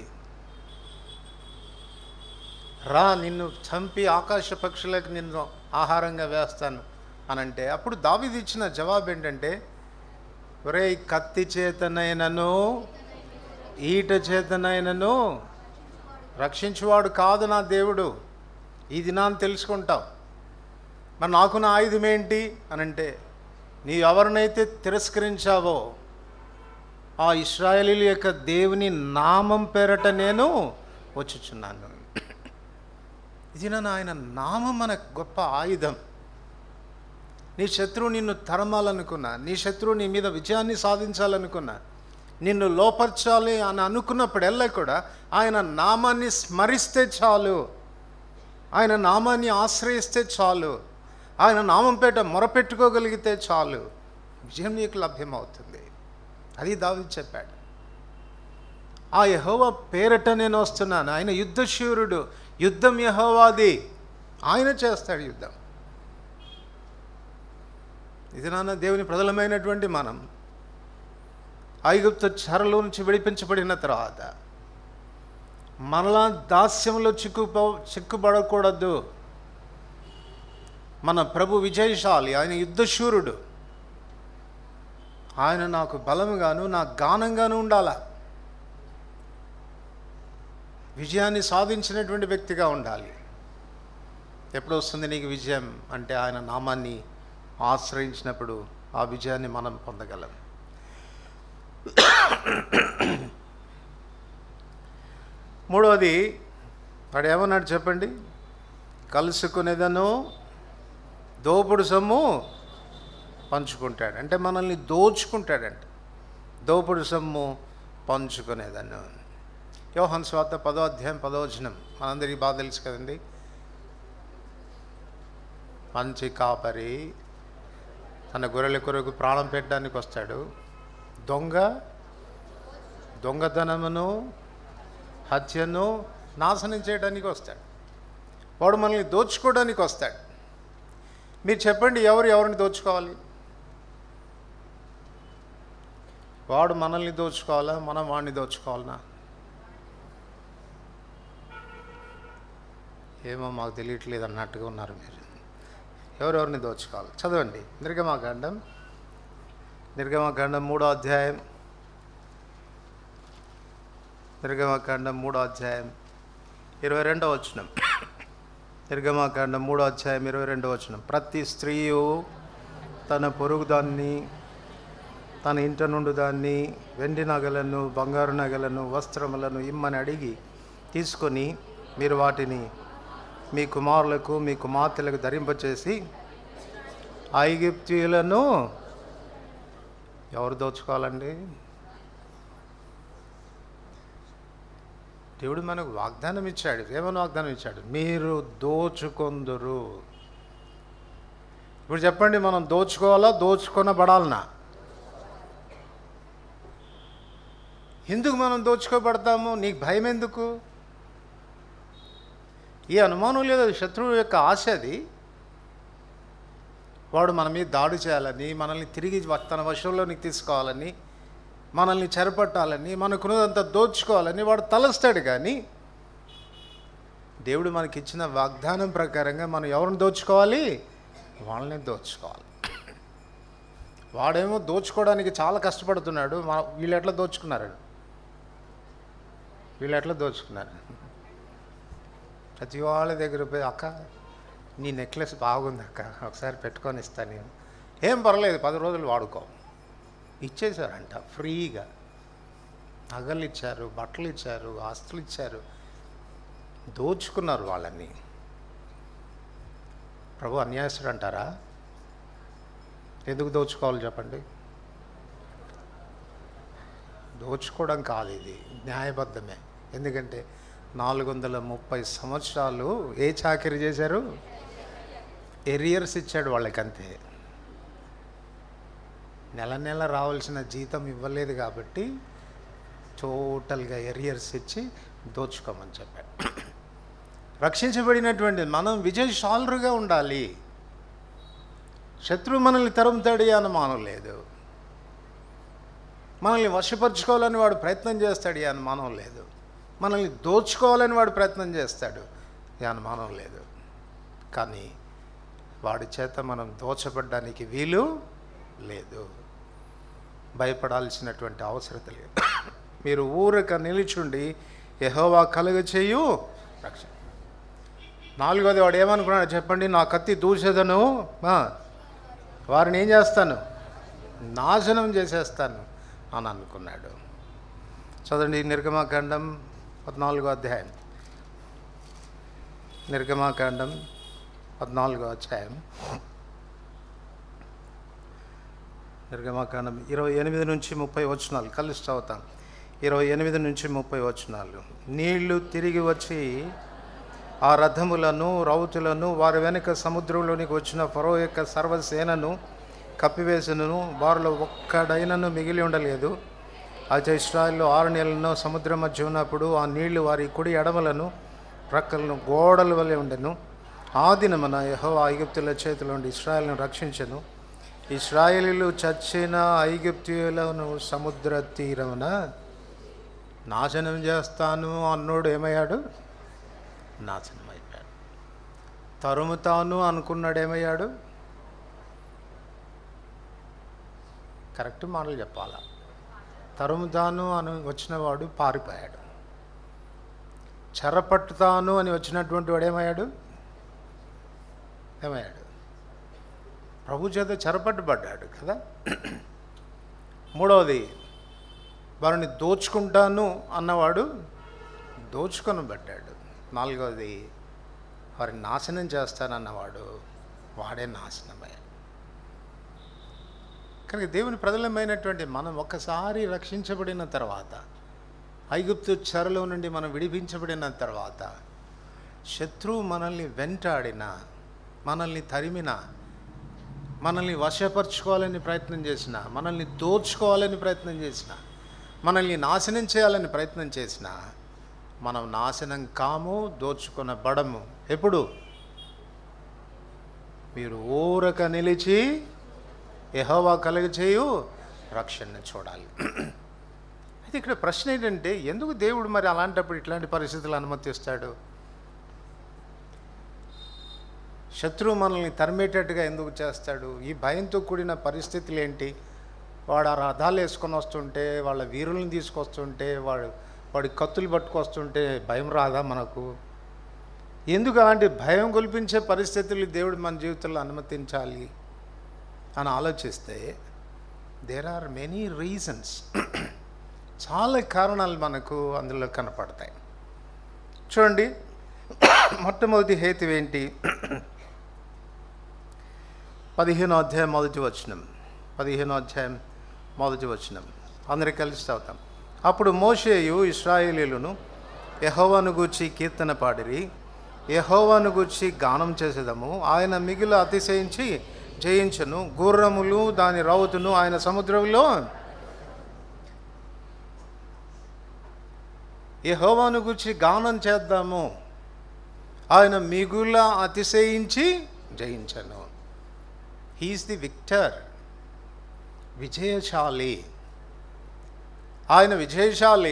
రా నిన్ను చంపి ఆకాశ పక్షులకు నిన్ను ఆహారంగా వేస్తాను అని అంటే అప్పుడు దావిది ఇచ్చిన జవాబు ఏంటంటే ఒరే కత్తి చేతనైనను ఈట చేతనైనను రక్షించువాడు కాదు నా దేవుడు ఈ దినాన్ని తెలుసుకుంటావు మరి నాకు నా ఆయుధం ఏంటి అని అంటే నీ ఎవరినైతే తిరస్కరించావో ఆ ఇస్రాయలీల యొక్క దేవుని నామం పేరట నేను వచ్చుచున్నాను ఇది నన్ను ఆయన నామం మన గొప్ప ఆయుధం నీ శత్రువు నిన్ను తరమాలనుకున్నా నీ శత్రువు నీ మీద విజయాన్ని సాధించాలనుకున్నా నిన్ను లోపర్చాలి అని అనుకున్నప్పుడల్లా కూడా ఆయన నామాన్ని స్మరిస్తే చాలు ఆయన నామాన్ని ఆశ్రయిస్తే చాలు ఆయన నామం పేట మొరపెట్టుకోగలిగితే చాలు విజయం నీకు లభ్యమవుతుంది అది దావి చెప్పాడు ఆ యహోవా పేరట నేను వస్తున్నాను ఆయన యుద్ధశూరుడు యుద్ధం యహోవాది ఆయన చేస్తాడు యుద్ధం ఇది నాన్న దేవుని ప్రజలమైనటువంటి మనం ఐగుప్తు చెరలో నుంచి విడిపించబడిన తర్వాత మనలా దాస్యంలో చిక్కుపో చిక్కుపడకూడదు మన ప్రభు విజయశాలి ఆయన యుద్ధశూరుడు ఆయన నాకు బలముగాను నా గానంగాను ఉండాల విజయాన్ని సాధించినటువంటి వ్యక్తిగా ఉండాలి ఎప్పుడు వస్తుంది నీకు విజయం అంటే ఆయన నామాన్ని ఆశ్రయించినప్పుడు ఆ విజయాన్ని మనం పొందగలం మూడవది వాడు ఏమన్నాడు చెప్పండి కలుసుకునేదను దోపుడు సొమ్ము పంచుకుంటాడు అంటే మనల్ని దోచుకుంటాడంట దోపుడు సొమ్ము పంచుకునేదన్ను యోహన్ స్వాత పదో అధ్యాయం పదో వచనం మనందరికీ బాగా తెలుసు కదండి మంచి కాపరి తన గొర్రెల కొరకు ప్రాణం పెట్టడానికి వస్తాడు దొంగ దొంగతనమును హత్యను నాశనం చేయడానికి వస్తాడు వాడు మనల్ని దోచుకోవడానికి వస్తాడు మీరు చెప్పండి ఎవరు ఎవరిని దోచుకోవాలి వాడు మనల్ని దోచుకోవాలా మనం వాడిని దోచుకోవాలనా ఏమో మాకు తెలియట్లేదు అన్నట్టుగా ఉన్నారు మీరు ఎవరెవరిని దోచుకోవాలి చదవండి నిర్గమాకాండం నిర్గమాకాండం మూడో అధ్యాయం నిర్గమాకాండం మూడో అధ్యాయం ఇరవై రెండో వచనం నిర్గమాకాండం మూడో అధ్యాయం ఇరవై రెండో వచనం ప్రతి స్త్రీయు తన పొరుగు దాన్ని తన ఇంట నుండి దాన్ని వెండి నగలను బంగారు నగలను వస్త్రములను ఇమ్మని అడిగి తీసుకొని మీరు వాటిని మీ కుమారులకు మీ కుమార్తెలకు ధరింపచేసి ఐగిప్తీయులను ఎవరు దోచుకోవాలండి దేవుడు మనకు వాగ్దానం ఇచ్చాడు ఏమని వాగ్దానం ఇచ్చాడు మీరు దోచుకొందురు ఇప్పుడు చెప్పండి మనం దోచుకోవాలా దోచుకొనబడాలనా ఎందుకు మనం దోచుకోబడతాము నీకు భయం ఎందుకు ఈ అనుమానం లేదు అది శత్రువు యొక్క ఆశ అది వాడు మన మీద దాడి చేయాలని మనల్ని తిరిగి వ- తన వశంలోనికి తీసుకోవాలని మనల్ని చెరపట్టాలని మనకున్నదంతా దోచుకోవాలని వాడు తలస్తాడు కానీ దేవుడు మనకిచ్చిన వాగ్దానం ప్రకారంగా మనం ఎవరిని దోచుకోవాలి వాళ్ళని దోచుకోవాలి వాడేమో దోచుకోవడానికి చాలా కష్టపడుతున్నాడు మా వీళ్ళు ఎట్లా దోచుకున్నారు వీళ్ళు ఎట్లా దోచుకున్నారు ప్రతి వాళ్ళ దగ్గర పోయి అక్క నీ నెక్లెస్ బాగుంది అక్క ఒకసారి పెట్టుకొని ఇస్తాను నేను ఏం పర్లేదు పది రోజులు వాడుకో ఇచ్చేశారంట ఫ్రీగా నగలు ఇచ్చారు బట్టలు ఇచ్చారు ఆస్తులు ఇచ్చారు దోచుకున్నారు వాళ్ళని ప్రభు అన్యాయస్తుడు అంటారా ఎందుకు దోచుకోవాలి చెప్పండి దోచుకోవడం కాదు ఇది న్యాయబద్ధమే ఎందుకంటే నాలుగు వందల ముప్పై సంవత్సరాలు ఏ చాకరీ చేశారు ఎరియర్స్ ఇచ్చాడు వాళ్ళకంతే నెల నెల రావాల్సిన జీతం ఇవ్వలేదు కాబట్టి టోటల్గా ఎరియర్స్ ఇచ్చి దోచుకోమని చెప్పాడు రక్షించబడినటువంటి మనం విజయశాలురుగా ఉండాలి శత్రువు మనల్ని తరుముతాడు అనుమానం లేదు మనల్ని వశపరుచుకోవాలని వాడు ప్రయత్నం చేస్తాడు ఈ అనుమానం లేదు మనల్ని దోచుకోవాలని వాడు ప్రయత్నం చేస్తాడు ఈ అనుమానం లేదు కానీ వాడి చేత మనం దోచబడ్డానికి వీలు లేదు భయపడాల్సినటువంటి అవసరత లేదు మీరు ఊరక నిలిచుండి యహోవా కలుగ చేయు రక్షణ నాలుగోది వాడు ఏమనుకున్నాడు చెప్పండి నా కత్తి దూసేదను ఆ, వారిని ఏం చేస్తాను నాశనం చేసేస్తాను అని అనుకున్నాడు చదవండి నిర్గమాకాండం పద్నాలుగో అధ్యాయం నిర్గమాకాండం పద్నాలుగో అధ్యాయం నిర్గమాకాండం ఇరవై ఎనిమిది నుంచి ముప్పై వచనాలు కలిసి చదువుతాం ఇరవై ఎనిమిది నుంచి ముప్పై వచనాలు నీళ్లు తిరిగి వచ్చి ఆ రథములను రౌతులను వారి వెనుక సముద్రంలోనికి వచ్చిన ఫరో యొక్క సర్వసేనను కప్పివేసినను వారిలో ఒక్కడైనను మిగిలి ఉండలేదు అయితే ఇస్రాయల్లో ఆరు నెలలను సముద్రం మధ్య ఉన్నప్పుడు ఆ నీళ్లు వారి కుడి ఎడమలను ప్రక్కలను గోడల వలె ఉండెను ఆ దినమున యహో ఐగుప్తుల చేతిలో నుండి ఇస్రాయల్ను రక్షించెను ఇస్రాయేలీలు చచ్చిన ఐగుప్తీయులను సముద్ర తీరమున నాశనం చేస్తాను అన్నోడు ఏమయ్యాడు నాశనం అయిపోయాడు తరుముతాను అనుకున్నాడు ఏమయ్యాడు కరెక్ట్ మాటలు చెప్పాలా తరుముతాను అని వచ్చినవాడు పారిపోయాడు చెరపట్టుతాను అని వచ్చినటువంటి వాడు ఏమయ్యాడు ఏమయ్యాడు ప్రభు చేత చెరపట్టుబడ్డాడు కదా మూడవది వారిని దోచుకుంటాను అన్నవాడు దోచుకొని పడ్డాడు నాలుగవది వారిని నాశనం చేస్తానన్నవాడు వాడే నాశనమయ్యాడు కనుక దేవుని ప్రజలమైనటువంటి మనం ఒక్కసారి రక్షించబడిన తర్వాత ఐగుప్తు చెరలో నుండి మనం విడిపించబడిన తర్వాత శత్రువు మనల్ని వెంటాడిన మనల్ని తరిమిన మనల్ని వశపరచుకోవాలని ప్రయత్నం చేసిన మనల్ని దోచుకోవాలని ప్రయత్నం చేసిన మనల్ని నాశనం చేయాలని ప్రయత్నం చేసిన మనం నాశనం కాము దోచుకున్న బడము ఎప్పుడు మీరు ఊరక నిలిచి యహోవా కలుగచేయు రక్షణను చూడాలి అయితే ఇక్కడ ప్రశ్న ఏంటంటే ఎందుకు దేవుడు మరి అలాంటప్పుడు ఇట్లాంటి పరిస్థితులు అనుమతిస్తాడు శత్రువు మనల్ని తరిమేటట్టుగా ఎందుకు చేస్తాడు ఈ భయంతో కూడిన పరిస్థితులు ఏంటి వాడు ఆ రథాలు వేసుకొని వస్తుంటే వాళ్ళ వీరులను తీసుకొస్తుంటే వాడు వాడి కత్తులు పట్టుకొస్తుంటే భయం రాదా మనకు ఎందుకు అలాంటి భయం కొల్పించే పరిస్థితులు దేవుడు మన జీవితంలో అనుమతించాలి అని ఆలోచిస్తే దేర్ ఆర్ మెనీ రీజన్స్ చాలా కారణాలు మనకు అందులో కనపడతాయి చూడండి మొట్టమొదటి హేతు ఏంటి పదిహేనో అధ్యాయం మొదటి వచనం పదిహేనో అధ్యాయం మొదటి వచనం అందరికి కలిసి చదువుతాం అప్పుడు మోషేయు ఇస్రాయేలీలను యహోవాను గూర్చి కీర్తన పాడిరి యహోవాను గూర్చి గానం చేసేదము ఆయన మిగులు అతిశయించి జయించను గుర్రములు దాని రౌతును ఆయన సముద్రంలో యహోవాను గూర్చి గానం చేద్దాము ఆయన మిగుల అతిశయించి జయించను హీఈస్ ది విక్టర్ విజయశాలి ఆయన విజయశాలి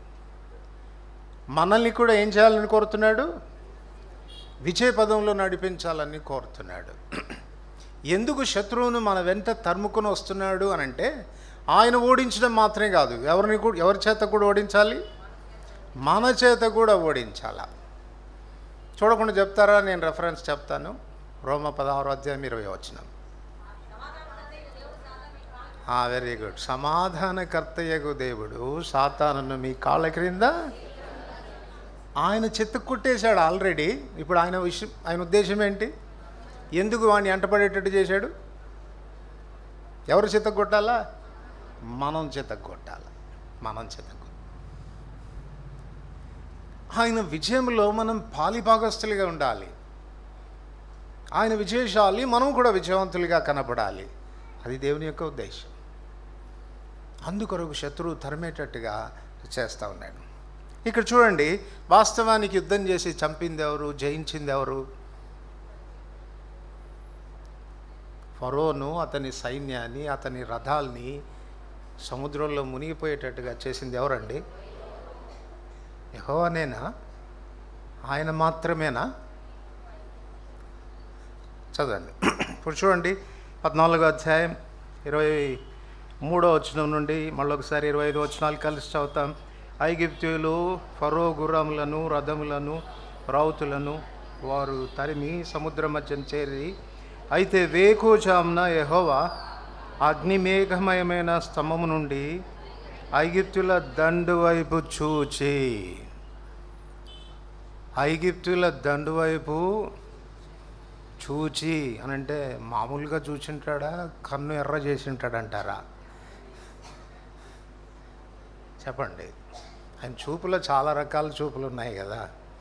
మనల్ని కూడా ఏం చేయాలని కోరుతున్నాడు విజయ పదంలో నడిపించాలని కోరుతున్నాడు ఎందుకు శత్రువును మన వెంట తరుముకొని వస్తున్నాడు అని అంటే ఆయన ఓడించడం మాత్రమే కాదు ఎవరిని కూడా ఎవరి చేత కూడా ఓడించాలి మన చేత కూడా ఓడించాల చూడకుండా చెప్తారా నేను రెఫరెన్స్ చెప్తాను రోమ పదహారు అధ్యాయం ఇరవై వచ్చిన వెరీ గుడ్ సమాధానకర్తయ్యగు దేవుడు సాతానును మీ కాళ్ళ క్రింద ఆయన చెత్త కొట్టేశాడు ఆల్రెడీ ఇప్పుడు ఆయన విషయం ఆయన ఉద్దేశం ఏంటి ఎందుకు వాడిని ఎంటపడేటట్టు చేశాడు ఎవరు చెత్త కొట్టాలా మనం చెత్త కొట్టాలి మనం చెత్త కొట్టాలి ఆయన విజయంలో మనం పాలిభాగస్తులుగా ఉండాలి ఆయన విజయశాలి మనం కూడా విజయవంతులుగా కనపడాలి అది దేవుని యొక్క ఉద్దేశం అందుకొరకు శత్రువు తరిమేటట్టుగా చేస్తూ ఉన్నాడు ఇక్కడ చూడండి వాస్తవానికి యుద్ధం చేసి చంపింది ఎవరు జయించింది ఎవరు ఫరోను అతని సైన్యాన్ని అతని రథాల్ని సముద్రంలో మునిగిపోయేటట్టుగా చేసింది ఎవరండి యహోవనేనా ఆయన మాత్రమేనా చదవండి ఇప్పుడు చూడండి పద్నాలుగో అధ్యాయం ఇరవై మూడో వచనం నుండి మళ్ళొకసారి ఇరవై ఐదు వచనాలు కలిసి చదువుతాం ఐగిప్తులు ఫరో గుర్రములను రథములను రౌతులను వారు తరిమి సముద్ర మధ్యం చేరి అయితే వేకోజామున యెహోవా అగ్నిమేఘమయమైన స్తంభము నుండి ఐగిప్తుల దండు వైపు చూచి ఐగిప్తుల దండు వైపు చూచి అని అంటే మామూలుగా చూసింటాడా కన్ను ఎర్ర చేసి ఉంటాడంటారా చెప్పండి ఆయన చూపులో చాలా రకాల చూపులు ఉన్నాయి కదా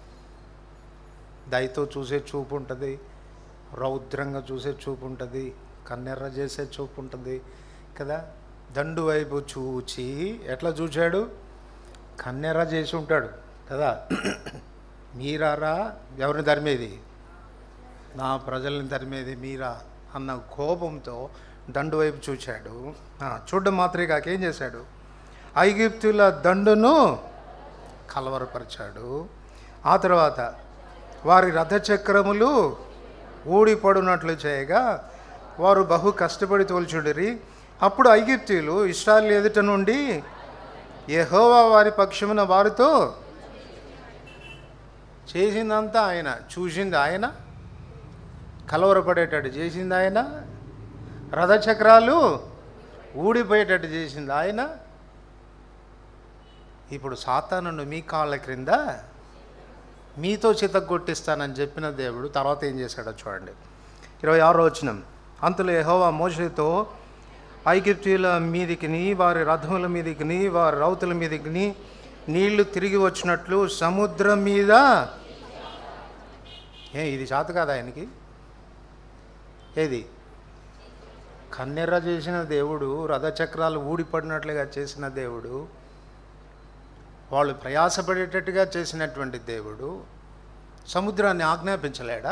దయతో చూసే చూపు ఉంటుంది రౌద్రంగా చూసే చూపు ఉంటుంది కన్నెర్ర చేసే చూపు ఉంటుంది కదా దండు వైపు చూచి ఎట్లా చూశాడు కన్నెర్ర చేసి ఉంటాడు కదా మీరారా ఎవరిని తరిమేది నా ప్రజల్ని తరిమేది మీరా అన్న కోపంతో దండు వైపు చూశాడు ఆ, చూడడం మాత్రమే కాక ఏం చేశాడు ఐగిప్తుల దండును కలవరపరిచాడు ఆ తర్వాత వారి రథచక్రములు ఊడిపడునట్లు చేయగా వారు బహు కష్టపడి తోల్చుడిరి అప్పుడు ఐగిప్తీయులు ఇష్టాలు ఎదుట నుండి యెహోవా వారి పక్షమున వారితో చేసిందంతా ఆయన చూసింది ఆయన కలవరపడేటట్టు చేసింది ఆయన రథచక్రాలు ఊడిపోయేటట్టు చేసింది ఆయన ఇప్పుడు సాతానును మీ కాళ్ళ క్రింద మీతో చితగొట్టిస్తానని చెప్పిన దేవుడు తర్వాత ఏం చేశాడో చూడండి ఇరవై ఆరో వచనం అంతలో యెహోవా మోషేతో ఐగిప్తీయుల మీదికిని వారి రథముల మీదికిని వారి రౌతుల మీదికిని నీళ్లు తిరిగి వచ్చినట్లు సముద్రం మీద ఏ ఇది చేత కాదా ఆయనకి ఏది కన్నెర్ర చేసిన దేవుడు రథచక్రాలు ఊడిపడినట్లుగా చేసిన దేవుడు వాళ్ళు ప్రయాసపడేటట్టుగా చేసినటువంటి దేవుడు సముద్రాన్ని ఆజ్ఞాపించలేడా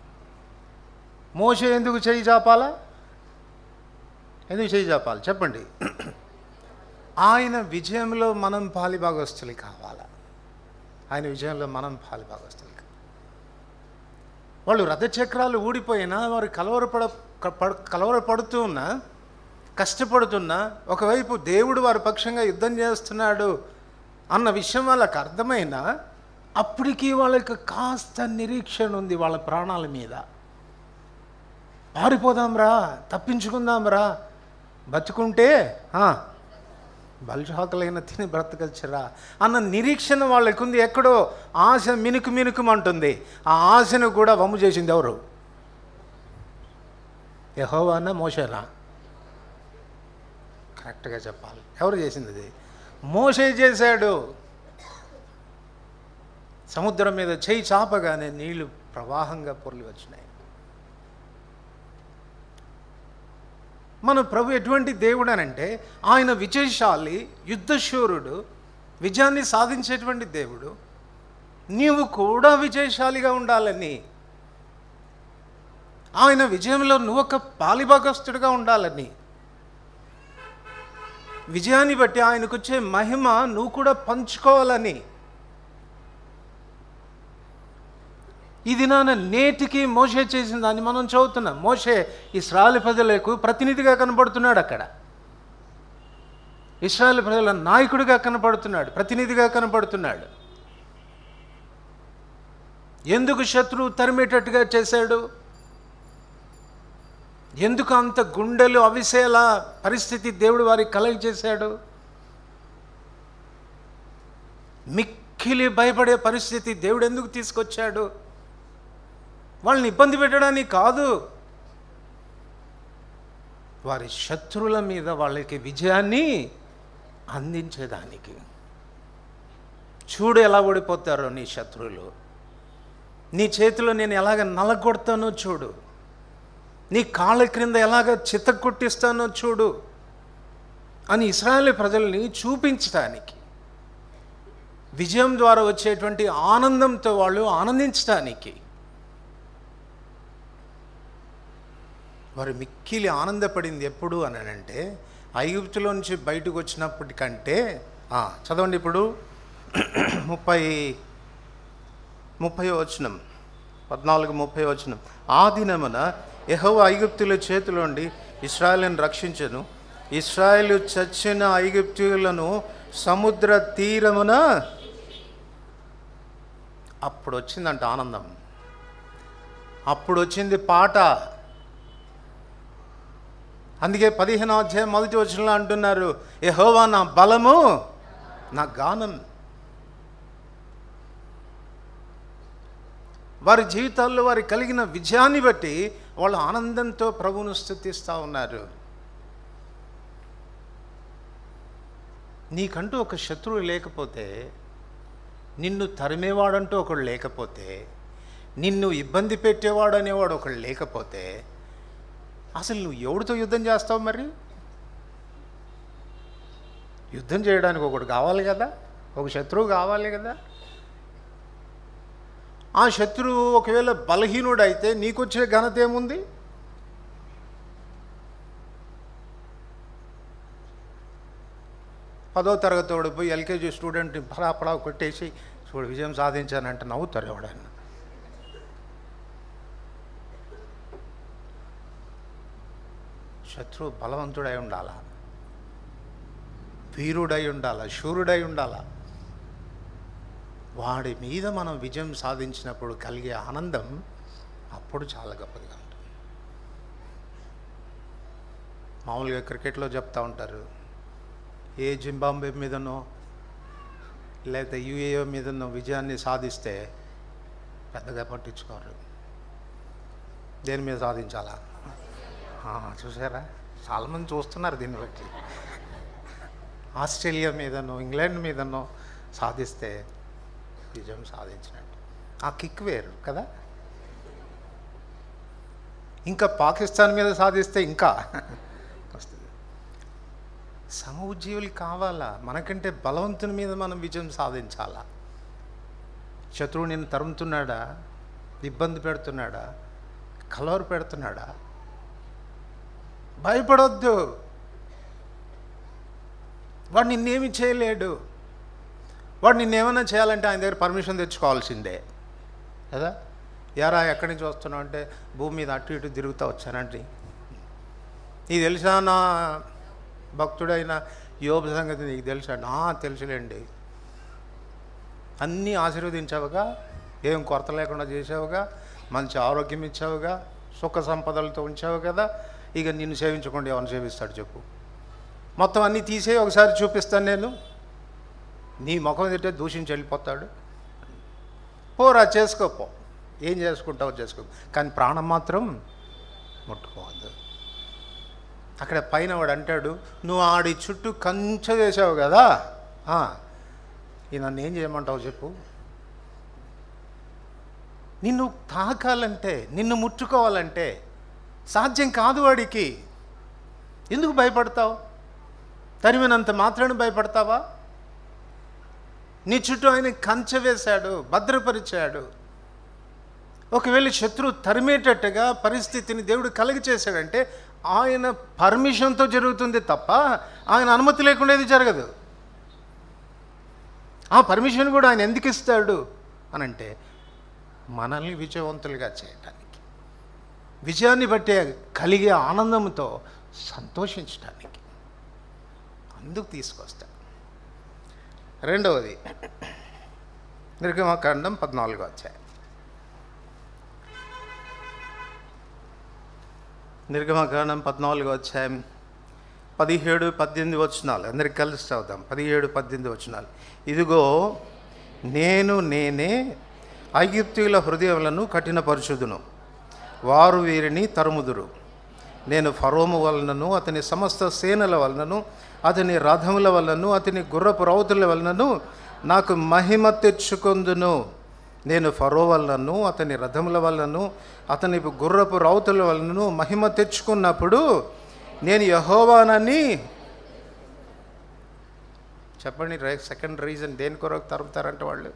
మోస ఎందుకు చేయి చాపాలా ఎందుకు చేయి చాపాలి చెప్పండి ఆయన విజయంలో మనం పాలిభాగస్తులు కావాలా ఆయన విజయంలో మనం పాలిభాగస్తులు కావాలి వాళ్ళు రథచక్రాలు ఊడిపోయినా వారు కలవరపడ పడ- కలవరపడుతూ ఉన్నా కష్టపడుతున్నా ఒకవైపు దేవుడు వారి పక్షంగా యుద్ధం చేస్తున్నాడు అన్న విషయం వాళ్ళకి అర్థమైనా అప్పటికీ వాళ్ళకి కాస్త నిరీక్షణ ఉంది వాళ్ళ ప్రాణాల మీద పారిపోదాంరా తప్పించుకుందాంరా బతుకుంటే ఆ, బలిషాకులైన తిని బ్రతకచ్చరా అన్న నిరీక్షణ వాళ్ళకి ఉంది ఎక్కడో ఆశ మినుకు మినుకుమంటుంది ఆ ఆశను కూడా వమ్ము చేసింది ఎవరు యహోవానా మోసేనా కరెక్ట్గా చెప్పాలి ఎవరు చేసింది అది మోసే చేశాడు సముద్రం మీద చేయి చాపగానే నీళ్లు ప్రవాహంగా పొర్లి వచ్చినాయి మన ప్రభు ఎటువంటి దేవుడు అనంటే ఆయన విజయశాలి యుద్ధశూరుడు విజయాన్ని సాధించేటువంటి దేవుడు నీవు కూడా విజయశాలిగా ఉండాలని ఆయన విజయంలో నువ్వు ఒక పాలిభాగస్తుడిగా ఉండాలని విజయాన్ని బట్టి ఆయనకు వచ్చే మహిమ నువ్వు కూడా పంచుకోవాలని ఇది నాన్న నేటికి మోషే చేసిన దాన్ని మనం చదువుతున్నాం మోషే ఇస్రాయల్ ప్రజలకు ప్రతినిధిగా కనబడుతున్నాడు అక్కడ ఇస్రాయల్ ప్రజల నాయకుడిగా కనపడుతున్నాడు ప్రతినిధిగా కనపడుతున్నాడు ఎందుకు శత్రువు తరిమేటట్టుగా చేశాడు ఎందుకు అంత గుండెలు అవిసేలా పరిస్థితి దేవుడు వారికి కలగ చేశాడు మిక్కిలి భయపడే పరిస్థితి దేవుడు ఎందుకు తీసుకొచ్చాడు వాళ్ళని ఇబ్బంది పెట్టడానికి కాదు వారి శత్రువుల మీద వాళ్ళకి విజయాన్ని అందించేదానికి చూడు ఎలా ఓడిపోతారో నీ శత్రువులు నీ చేతిలో నేను ఎలాగ నలగొడతానో చూడు నీ కాళ్ళ క్రింద ఎలాగ చిత్తకొట్టిస్తానో చూడు అని ఇస్రాయేల్ ప్రజల్ని చూపించటానికి విజయం ద్వారా వచ్చేటువంటి ఆనందంతో వాళ్ళు ఆనందించటానికి వారు మిక్కిలి ఆనందపడింది ఎప్పుడు అని అంటే ఐగుప్తులో నుంచి బయటకు వచ్చినప్పటికంటే ఆ, చదవండి ఇప్పుడు ముప్పై ముప్పై వచనం పద్నాలుగు ముప్పై వచనం ఆ దినమున యెహోవా ఐగుప్తుల చేతిలోండి ఇస్రాయల్ని రక్షించను ఇస్రాయేల్ చచ్చిన ఐగుప్తులను సముద్ర తీరమున అప్పుడు వచ్చిందంట ఆనందం అప్పుడు వచ్చింది పాట అందుకే పదిహేను అధ్యాయం మొదటి వచనంలో అంటున్నారు యెహోవా నా బలము నా గానం వారి జీవితాల్లో వారి కలిగిన విజయాన్ని బట్టి వాళ్ళు ఆనందంతో ప్రభువును స్థుతిస్తూ ఉన్నారు నీకంటూ ఒక శత్రువు లేకపోతే నిన్ను తరిమేవాడంటూ ఒకడు లేకపోతే నిన్ను ఇబ్బంది పెట్టేవాడు అనేవాడు ఒకడు లేకపోతే అసలు నువ్వు ఎవరితో యుద్ధం చేస్తావు మరి యుద్ధం చేయడానికి ఒకడు కావాలి కదా ఒక శత్రువు కావాలి కదా ఆ శత్రువు ఒకవేళ బలహీనుడైతే నీకొచ్చే ఘనత ఏముంది పదో తరగతి వాడు పోయి ఎల్కేజీ స్టూడెంట్ పడా పడా కొట్టేసి చూడు విజయం సాధించానంటే నవ్వుతారు ఎవడన్నా శత్రువు బలవంతుడై ఉండాలా వీరుడై ఉండాలా శూరుడై ఉండాలా వాడి మీద మనం విజయం సాధించినప్పుడు కలిగే ఆనందం అప్పుడు చాలా గొప్పదిగా ఉంటుంది మామూలుగా క్రికెట్లో చెప్తా ఉంటారు ఏ జింబాంబే మీదనో లేకపోతే యుఏఓ మీదనో విజయాన్ని సాధిస్తే పెద్దగా పట్టించుకోరు దేని మీద సాధించాలా ఆ, చూసారా చాలామంది చూస్తున్నారు దీన్ని బట్టి ఆస్ట్రేలియా మీదనో ఇంగ్లాండ్ మీదనో సాధిస్తే విజయం సాధించినట్టు ఆ కిక్ వేరు కదా ఇంకా పాకిస్తాన్ మీద సాధిస్తే ఇంకా వస్తుంది సమఉజ్జీవులు కావాలా మనకంటే బలవంతుని మీద మనం విజయం సాధించాలా శత్రువు నిన్ను తరుముతున్నాడా ఇబ్బంది పెడుతున్నాడా కలవరు పెడుతున్నాడా భయపడొద్దు వాడు నిన్నేమి చేయలేడు వాడు నిన్నేమైనా చేయాలంటే ఆయన దగ్గర పర్మిషన్ తెచ్చుకోవాల్సిందే కదా యారా ఎక్కడి నుంచి వస్తున్నావు అంటే భూమి మీద అటు ఇటు తిరుగుతూ వచ్చానండి నీకు తెలుసా నా భక్తుడైన యోబు సంగతి నీకు తెలుసా నా తెలుసులేండి అన్నీ ఆశీర్వదించావుగా ఏం కొరత లేకుండా చేసావుగా మంచి ఆరోగ్యం ఇచ్చావుగా సుఖ సంపదలతో ఉంచావు కదా ఇక నిన్ను సేవించకుండా ఎవరిని సేవిస్తాడు చెప్పు మొత్తం అన్నీ తీసే ఒకసారి చూపిస్తాను నేను నీ ముఖం తింటే దూషించి వెళ్ళిపోతాడు పోరా చేసుకోపో ఏం చేసుకుంటావో చేసుకో కానీ ప్రాణం మాత్రం ముట్టుకోవద్దు అక్కడ పైన వాడు అంటాడు నువ్వు ఆడి చుట్టూ కంచె చేసావు కదా ఆ, ఈ నన్ను ఏం చేయమంటావు చెప్పు నిన్ను తాకాలంటే నిన్ను ముట్టుకోవాలంటే సాధ్యం కాదు వాడికి ఎందుకు భయపడతావు తరిమినంత మాత్రాన్ని భయపడతావా నీ చుట్టూ ఆయన కంచె వేశాడు భద్రపరిచాడు ఒకవేళ శత్రువు తరిమేటట్టుగా పరిస్థితిని దేవుడు కలిగి చేశాడంటే ఆయన పర్మిషన్తో జరుగుతుంది తప్ప ఆయన అనుమతి లేకుండా ఇది జరగదు ఆ పర్మిషన్ కూడా ఆయన ఎందుకు ఇస్తాడు అని అంటే మనల్ని విజయవంతులుగా చేయటానికి విజయాన్ని బట్టే కలిగే ఆనందంతో సంతోషించడానికి అందుకు తీసుకొస్తా రెండవది నిర్గమకాండం పద్నాలుగో అధ్యాయం నిర్గమకాండం పద్నాలుగో అధ్యాయం పదిహేడు పద్దెనిమిది వచనాలు అందరికి కలిసి చదువుదాం పదిహేడు పద్దెనిమిది వచనాలు ఇదిగో నేను నేనే ఐగిప్తీయుల హృదయములను కఠినపరుచుదును వారు వీరిని తరుముదురు నేను ఫరోము వలనను అతని సమస్త సేనల వలనను అతని రథముల వలనను అతని గుర్రపు రౌతుల వలనను నాకు మహిమ తెచ్చుకొందును నేను ఫరో వలనను అతని రథముల వలనను అతని గుర్రపు రౌతుల వలనను మహిమ తెచ్చుకున్నప్పుడు నేను యహోవానని చెప్పండి రై- సెకండ్ రీజన్ దేని కొరకు తరుముతారంటే వాళ్ళు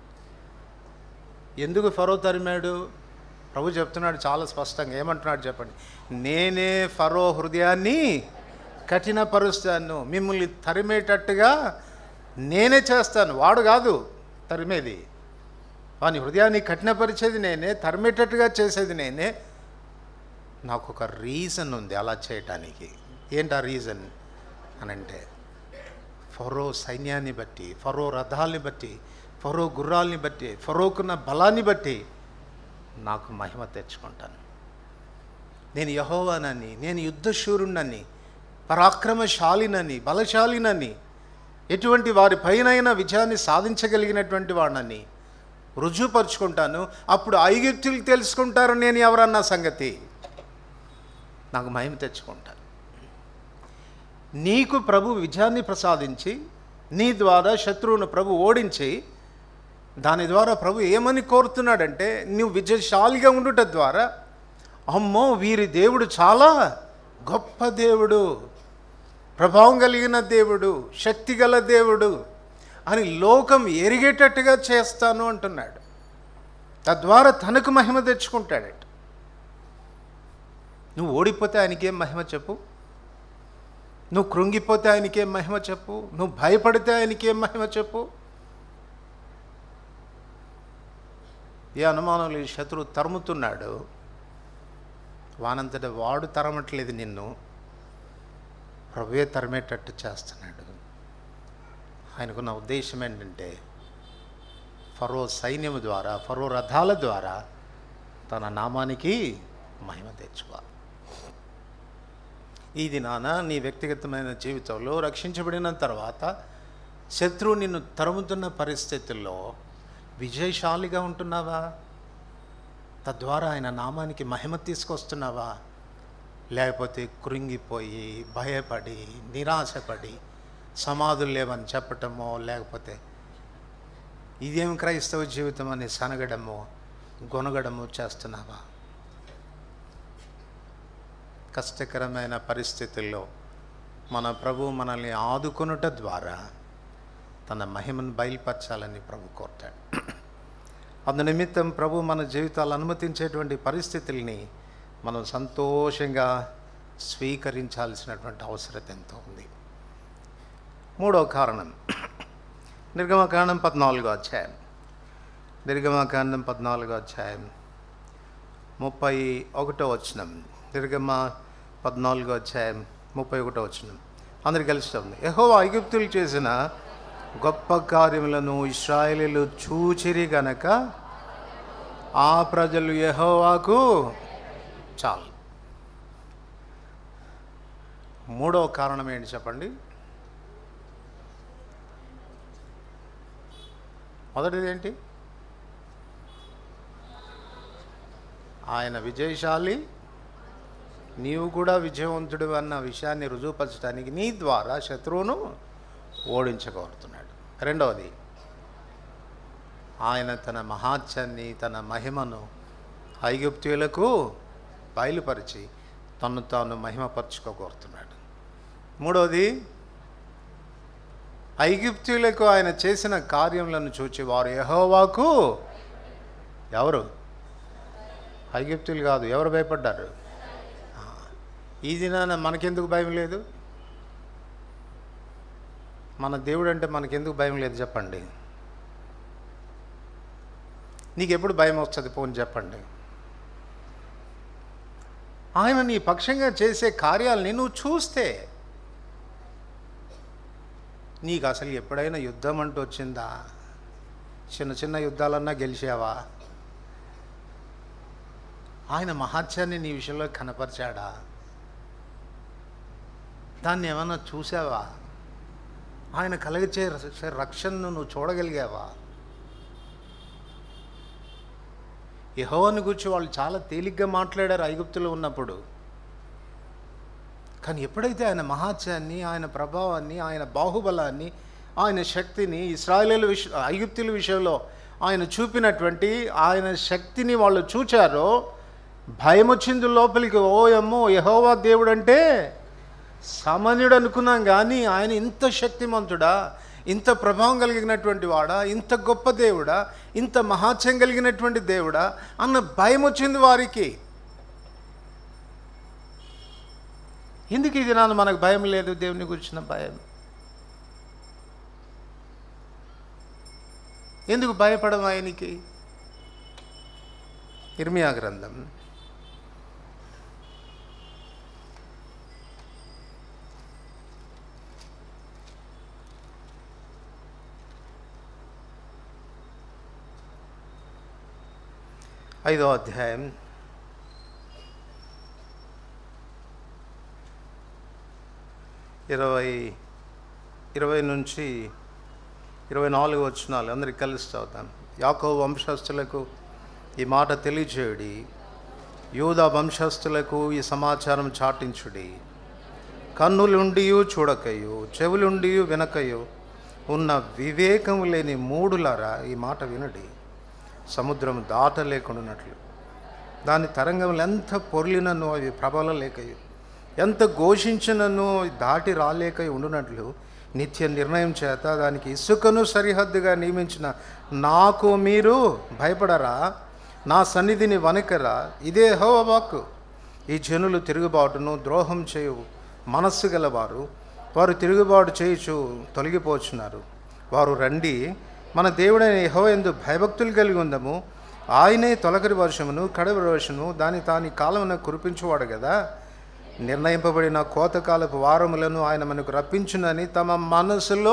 ఎందుకు ఫరో తరిమాడు ప్రభు చెప్తున్నాడు చాలా స్పష్టంగా ఏమంటున్నాడు చెప్పండి నేనే ఫరో హృదయాన్ని కఠినపరుస్తాను మిమ్మల్ని తరిమేటట్టుగా నేనే చేస్తాను వాడు కాదు తరిమేది వాని హృదయాన్ని కఠినపరిచేది నేనే తరిమేటట్టుగా చేసేది నేనే నాకు ఒక రీజన్ ఉంది అలా చేయటానికి ఏంటి ఆ రీజన్ అని అంటే ఫరో సైన్యాన్ని బట్టి ఫరో రథాల్ని బట్టి ఫరో గుర్రాల్ని బట్టి ఫరోకున్న బలాన్ని బట్టి నాకు మహిమ తెచ్చుకుంటాను నేను యహోవానని నేను యుద్ధశూరుణ్ణని పరాక్రమశాలినని బలశాలినని ఎటువంటి వారి పైనైనా విజయాన్ని సాధించగలిగినటువంటి వాడినని రుజువుపరుచుకుంటాను అప్పుడు ఐగుప్తులు తెలుసుకుంటారు నేను ఎవరన్న సంగతి నాకు మహిమ తెచ్చుకుంటాను నీకు ప్రభు విజయాన్ని ప్రసాదించి నీ ద్వారా శత్రువును ప్రభు ఓడించి దాని ద్వారా ప్రభు ఏమని కోరుతున్నాడంటే నువ్వు విజయశాలిగా ఉండుట ద్వారా అమ్మో వీరి దేవుడు చాలా గొప్ప దేవుడు ప్రభావం కలిగిన దేవుడు శక్తి గల దేవుడు అని లోకం ఎరిగేటట్టుగా చేస్తాను అంటున్నాడు తద్వారా తనకు మహిమ తెచ్చుకుంటాడట నువ్వు ఓడిపోతే ఆయనకేం మహిమ చెప్పు నువ్వు కృంగిపోతే ఆయనకేం మహిమ చెప్పు నువ్వు భయపడితే ఆయనకేం మహిమ చెప్పు ఏ అనుమానం లేదు శత్రువు తరుముతున్నాడు వానంతట వాడు తరమట్లేదు నిన్ను ప్రభువే తరిమేటట్టు చేస్తున్నాడు ఆయనకున్న ఉద్దేశం ఏంటంటే ఫరో సైన్యము ద్వారా ఫరో రథాల ద్వారా తన నామానికి మహిమ తెచ్చుకోవాలి ఇది నాన్న నీ వ్యక్తిగతమైన జీవితంలో రక్షించబడిన తర్వాత శత్రువు నిన్ను తరుముతున్న పరిస్థితుల్లో విజయశాలిగా ఉంటున్నావా తద్వారా ఆయన నామానికి మహిమ తీసుకొస్తున్నావా లేకపోతే కృంగిపోయి భయపడి నిరాశపడి సమాధులు లేవని చెప్పటమో లేకపోతే ఇదేం క్రైస్తవ జీవితం అని సనగడమో గొనగడమో చేస్తున్నావా కష్టకరమైన పరిస్థితుల్లో మన ప్రభు మనల్ని ఆదుకొనుట ద్వారా తన మహిమను బయలుపరచాలని ప్రభు కోరుతాడు అందు నిమిత్తం ప్రభు మన జీవితాలు అనుమతించేటువంటి పరిస్థితుల్ని మనం సంతోషంగా స్వీకరించాల్సినటువంటి అవసరం ఎంతో ఉంది మూడవ కారణం నిర్గమకాండం పద్నాలుగో అధ్యాయం నిర్గమకాండం పద్నాలుగో అధ్యాయం ముప్పై ఒకటో వచనం నిర్గమ పద్నాలుగో అధ్యాయం ముప్పై ఒకటో వచనం అందరికి కలుస్తుంది యహో ఐగుప్తులు చేసిన గొప్ప కార్యములను ఇస్రాయేలీలు చూచిరి గనక ఆ ప్రజలు యహోవాకు చాలు మూడవ కారణం ఏంటి చెప్పండి మొదటిది ఏంటి ఆయన విజయశాలి నీవు కూడా విజయవంతుడు అన్న విషయాన్ని రుజువుపరచడానికి నీ ద్వారా శత్రువును ఓడించగోరుతున్నాడు రెండవది ఆయన తన మహాత్యాన్ని తన మహిమను ఐగుప్తీయులకు బయలుపరిచి తను తాను మహిమపరచుకోగోరుతున్నాడు మూడవది ఐగుప్తులకు ఆయన చేసిన కార్యములను చూచి వారు యెహోవాకు ఎవరు ఐగుప్తులు కాదు ఎవరు భయపడ్డారు ఆ, ఈ దినాన మనకెందుకు భయం లేదు మన దేవుడు అంటే మనకెందుకు భయం లేదు చెప్పండి నీకు ఎప్పుడు భయం వస్తుంది పోని చెప్పండి ఆయన నీ పక్షంగా చేసే కార్యాలని నువ్వు చూస్తే నీకు అసలు ఎప్పుడైనా యుద్ధం అంటూ వచ్చిందా చిన్న చిన్న యుద్ధాలన్నా గెలిచావా ఆయన మహాత్యాన్ని నీ విషయంలో కనపరిచాడా దాన్ని ఏమన్నా చూసావా ఆయన కలిగచే రక్షణను నువ్వు చూడగలిగావా యెహోవాను గురించి వాళ్ళు చాలా తేలిగ్గా మాట్లాడారు ఐగుప్తులో ఉన్నప్పుడు కానీ ఎప్పుడైతే ఆయన మహాత్యాన్ని ఆయన ప్రభావాన్ని ఆయన బాహుబలాన్ని ఆయన శక్తిని ఇస్రాయేలీల విష ఐగుప్తుల విషయంలో ఆయన చూపినటువంటి ఆయన శక్తిని వాళ్ళు చూచారో భయం వచ్చింది లోపలికి ఓ అమ్మో యహోవా దేవుడు అంటే సామాన్యుడు అనుకున్నాం కానీ ఆయన ఇంత శక్తిమంతుడా ఇంత ప్రభావం కలిగినటువంటి వాడా ఇంత గొప్ప దేవుడా ఇంత మహాత్యం కలిగినటువంటి దేవుడా అన్న భయం వచ్చింది వారికి ఎందుకు ఇది నాన్న మనకు భయం లేదు దేవుని గురించిన భయం ఎందుకు భయపడం ఆయనకి ఇర్మియా గ్రంథం ఐదో అధ్యాయం ఇరవై ఇరవై నుంచి ఇరవై నాలుగు వచ్చినాలు అందరికి కలిసి చదువుతాను యాకో వంశస్థులకు ఈ మాట తెలియచేయుడి యూదా వంశస్థులకు ఈ సమాచారం చాటించుడి కన్నులుండి చూడకయు చెవులుండి వినకయు ఉన్న వివేకము లేని మూడులారా ఈ మాట వినడి సముద్రం దాటలేకుండానట్లు దాని తరంగములు ఎంత పొర్లినను అవి ప్రబల లేకయు ఎంత ఘోషించినను దాటి రాలేక ఉండునట్లు నిత్య నిర్ణయం చేత దానికి ఇసుకను సరిహద్దుగా నియమించిన నాకు మీరు భయపడరా నా సన్నిధిని వనకరా ఇదే హోవాకు ఈ జనులు తిరుగుబాటును ద్రోహం చేయు మనస్సు గలవారు వారు తిరుగుబాటు చేయుచు తొలగిపోచున్నారు వారు రండి మన దేవుడైన యహో ఎందు భయభక్తులు కలిగి ఉందము ఆయనే తొలకరి వర్షమును కడవరి వర్షమును దాని తాని కాలమున కురిపించువాడు కదా నిర్ణయింపబడిన కోతకాలపు వారములను ఆయన మనకు రప్పించునని తమ మనసులో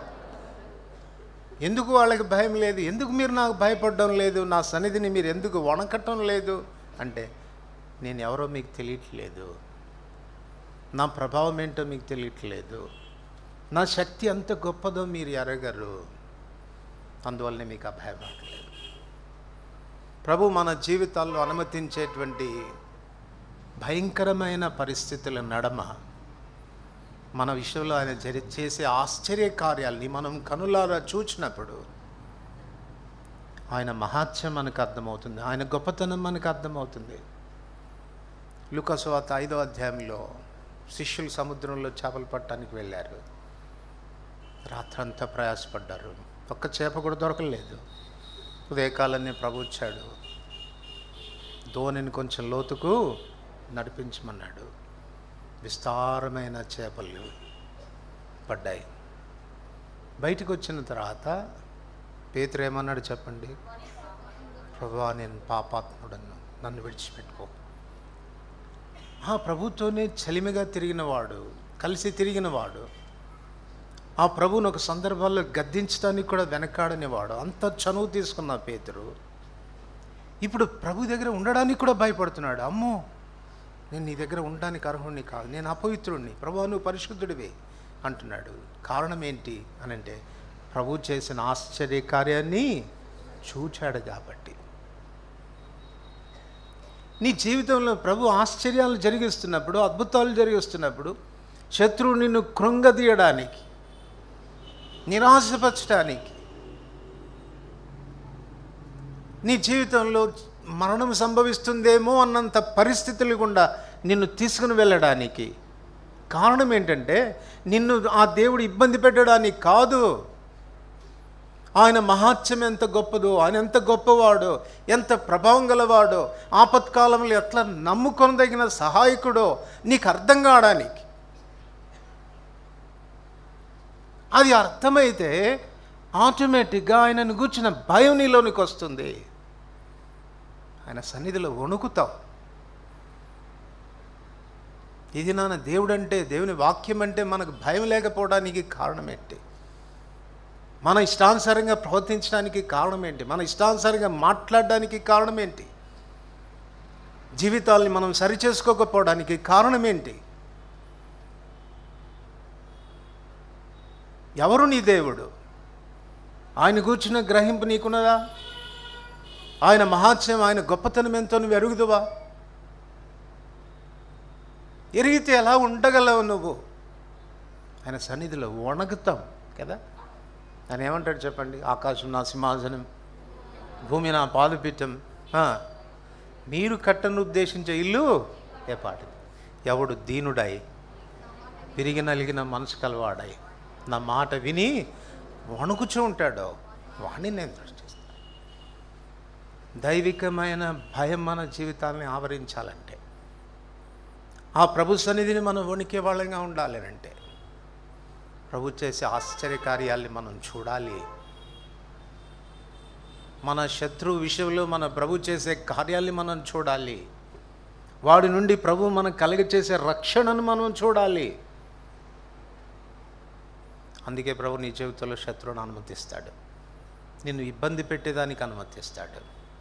ఎందుకు వాళ్ళకి భయం లేదు ఎందుకు మీరు నాకు భయపడడం లేదు నా సన్నిధిని మీరు ఎందుకు వణకటం లేదు అంటే నేను ఎవరో మీకు తెలియట్లేదు నా ప్రభావం ఏంటో మీకు తెలియట్లేదు నా శక్తి ఎంత గొప్పదో మీరు ఎరగరు అందువల్లనే మీకు ఆ భయం రావట్లేదు ప్రభు మన జీవితాల్లో అనుమతించేటువంటి భయంకరమైన పరిస్థితుల నడమ మన విషయంలో ఆయన జరి చేసే ఆశ్చర్య కార్యాలని మనం కనులారా చూచినప్పుడు ఆయన మహాత్యం మనకు అర్థమవుతుంది ఆయన గొప్పతనం మనకు అర్థమవుతుంది లుకసువాత ఐదో అధ్యాయంలో శిష్యులు సముద్రంలో చేపలు పట్టడానికి వెళ్ళారు రాత్రంతా ప్రయాసపడ్డారు ఒక్క చేప కూడా దొరకలేదు ఉదయకాలనే ప్రభు వచ్చాడు ధోనిని కొంచెం లోతుకు నడిపించమన్నాడు విస్తారమైన చేపలు పడ్డాయి బయటికి వచ్చిన తర్వాత పేతురు ఏమన్నాడు చెప్పండి ప్రభా నేను పాపాత్ముడను నన్ను విడిచిపెట్టుకో ఆ ప్రభుతోనే చలిమిగా తిరిగినవాడు కలిసి తిరిగినవాడు ఆ ప్రభువును ఒక సందర్భాల్లో గద్దించడానికి కూడా వెనకాడనివాడు అంత చనువు తీసుకున్న పేతురు ఇప్పుడు ప్రభు దగ్గర ఉండడానికి కూడా భయపడుతున్నాడు అమ్మో నేను నీ దగ్గర ఉండడానికి అర్హుణ్ణి కాదు నేను అపవిత్రుణ్ణి ప్రభు నువ్వు పరిశుద్ధుడివే అంటున్నాడు కారణం ఏంటి అని అంటే ప్రభు చేసిన ఆశ్చర్య కార్యాన్ని చూచాడు కాబట్టి నీ జీవితంలో ప్రభు ఆశ్చర్యాలు జరిగిస్తున్నప్పుడు అద్భుతాలు జరిగిస్తున్నప్పుడు శత్రువు నిన్ను కృంగదీయడానికి నిరాశపరచడానికి నీ జీవితంలో మరణం సంభవిస్తుందేమో అన్నంత పరిస్థితులు గుండా నిన్ను తీసుకుని వెళ్ళడానికి కారణం ఏంటంటే నిన్ను ఆ దేవుడు ఇబ్బంది పెట్టడానికి కాదు ఆయన మహాత్యం ఎంత గొప్పదో ఆయన ఎంత గొప్పవాడో ఎంత ప్రభావం గలవాడో ఆపత్కాలంలో ఎట్లా నమ్ముకొనదగిన సహాయకుడో నీకు అర్థం కావడానికి అది అర్థమైతే ఆటోమేటిక్గా ఆయనను కూర్చున్న భయం నీలోనికి వస్తుంది ఆయన సన్నిధిలో వణుకుతావు ఇది నాన్న దేవుడు అంటే దేవుని వాక్యం అంటే మనకు భయం లేకపోవడానికి కారణం ఏంటి మన ఇష్టానుసారంగా ప్రవర్తించడానికి కారణం ఏంటి మన ఇష్టానుసారంగా మాట్లాడడానికి కారణం ఏంటి జీవితాల్ని మనం సరిచేసుకోకపోవడానికి కారణం ఏంటి ఎవరు నీ దేవుడు ఆయన కూర్చున్న గ్రహింపు నీకున్నదా ఆయన మహాత్యం ఆయన గొప్పతనం ఎంతో నువ్వు ఎరుగుదువా ఎరిగితే ఎలా ఉండగలవు నువ్వు ఆయన సన్నిధిలో వణగుతాం కదా ఆయన ఏమంటాడు చెప్పండి ఆకాశం నా సింహాసనం భూమి నా పాలుపీఠం ఆ, మీరు కట్టను ఉద్దేశించే ఇల్లు ఏ పాటిది ఎవడు దీనుడై విరిగి నలిగిన మనసు కలవాడై నా మాట విని వణుకుచూ ఉంటాడో వాణ్ణి నేను దృష్టిస్తాను దైవికమైన భయం మన జీవితాన్ని ఆవరించాలంటే ఆ ప్రభు సన్నిధిని మనం వణికే వాళ్ళంగా ఉండాలి అంటే ప్రభు చేసే ఆశ్చర్య కార్యాల్ని మనం చూడాలి మన శత్రువు విషయంలో మన ప్రభు చేసే కార్యాల్ని మనం చూడాలి వాడి నుండి ప్రభు మనకు కలుగ చేసే రక్షణను మనం చూడాలి అందుకే ప్రభు నీ జీవితంలో శత్రువుని అనుమతిస్తాడు నిన్ను ఇబ్బంది పెట్టేదానికి అనుమతిస్తాడు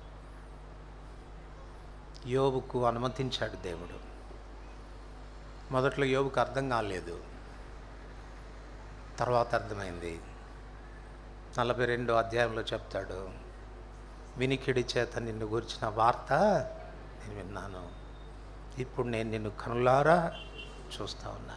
యోబుకు అనుమతించాడు దేవుడు మొదట్లో యోబుకు అర్థం కాలేదు తర్వాత అర్థమైంది నలభై రెండో అధ్యాయంలో చెప్తాడు వినికిడి చేత నిన్ను గురించిన వార్త నేను విన్నాను ఇప్పుడు నేను నిన్ను కనులారా చూస్తూ ఉన్నాను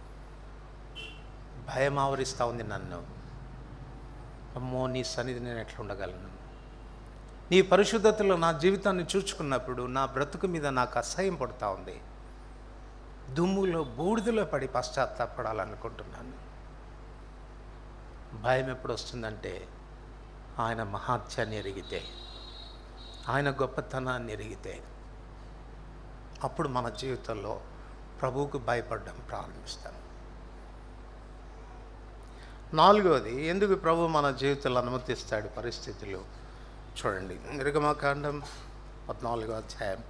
భయం ఆవరిస్తూ ఉంది నన్ను అమ్మో నీ సన్నిధి నేను ఎట్లా ఉండగలను నీ పరిశుద్ధతలో నా జీవితాన్ని చూచుకున్నప్పుడు నా బ్రతుకు మీద నాకు అసహ్యం పడుతూ ఉంది దుమ్ములో బూడిదలో పడి పశ్చాత్తాపడాలనుకుంటున్నాను భయం ఎప్పుడు వస్తుందంటే ఆయన మహాత్యాన్ని ఎరిగితే ఆయన గొప్పతనాన్ని ఎరిగితే అప్పుడు మన జీవితంలో ప్రభువుకు భయపడడం ప్రారంభిస్తాం నాలుగోది ఎందుకు ప్రభు మన జీవితంలో అనుమతిస్తాడు పరిస్థితులు చూడండి నిర్గమకాండం పద్నాలుగో అధ్యాయం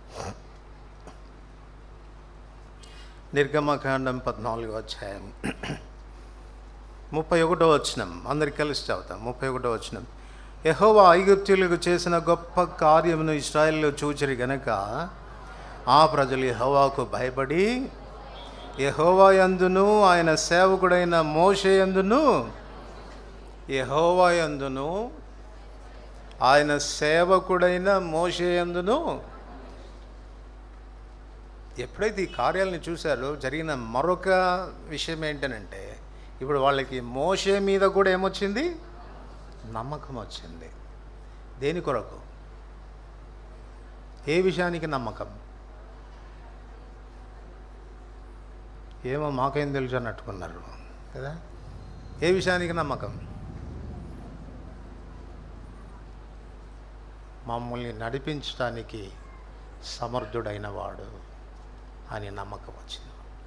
నిర్గమకాండం పద్నాలుగో అధ్యాయం ముప్పై ఒకటో వచనం అందరికి కలిసి చదువుతాం ముప్పై ఒకటో వచనం యెహోవా ఐగుప్తులకు చేసిన గొప్ప కార్యమును ఇస్రాయేల్లో చూచిరి గనక ఆ ప్రజలు యెహోవాకు భయపడి యెహోవా యందును ఆయన సేవకుడైన మోషే యందును యెహోవా యందును ఆయన సేవకుడైన మోషే యందును ఎప్పుడైతే ఈ కార్యాలను చూశారో జరిగిన మరొక విషయం ఏంటనంటే ఇప్పుడు వాళ్ళకి మోషే మీద కూడా ఏమొచ్చింది నమ్మకం వచ్చింది దేని కొరకు ఏ విషయానికి నమ్మకం ఏమో మాకేం తెలుసు అన్నట్టుకున్నారు కదా ఏ విషయానికి నమ్మకం మమ్మల్ని నడిపించడానికి సమర్థుడైన వాడు అని నమ్మకం వచ్చింది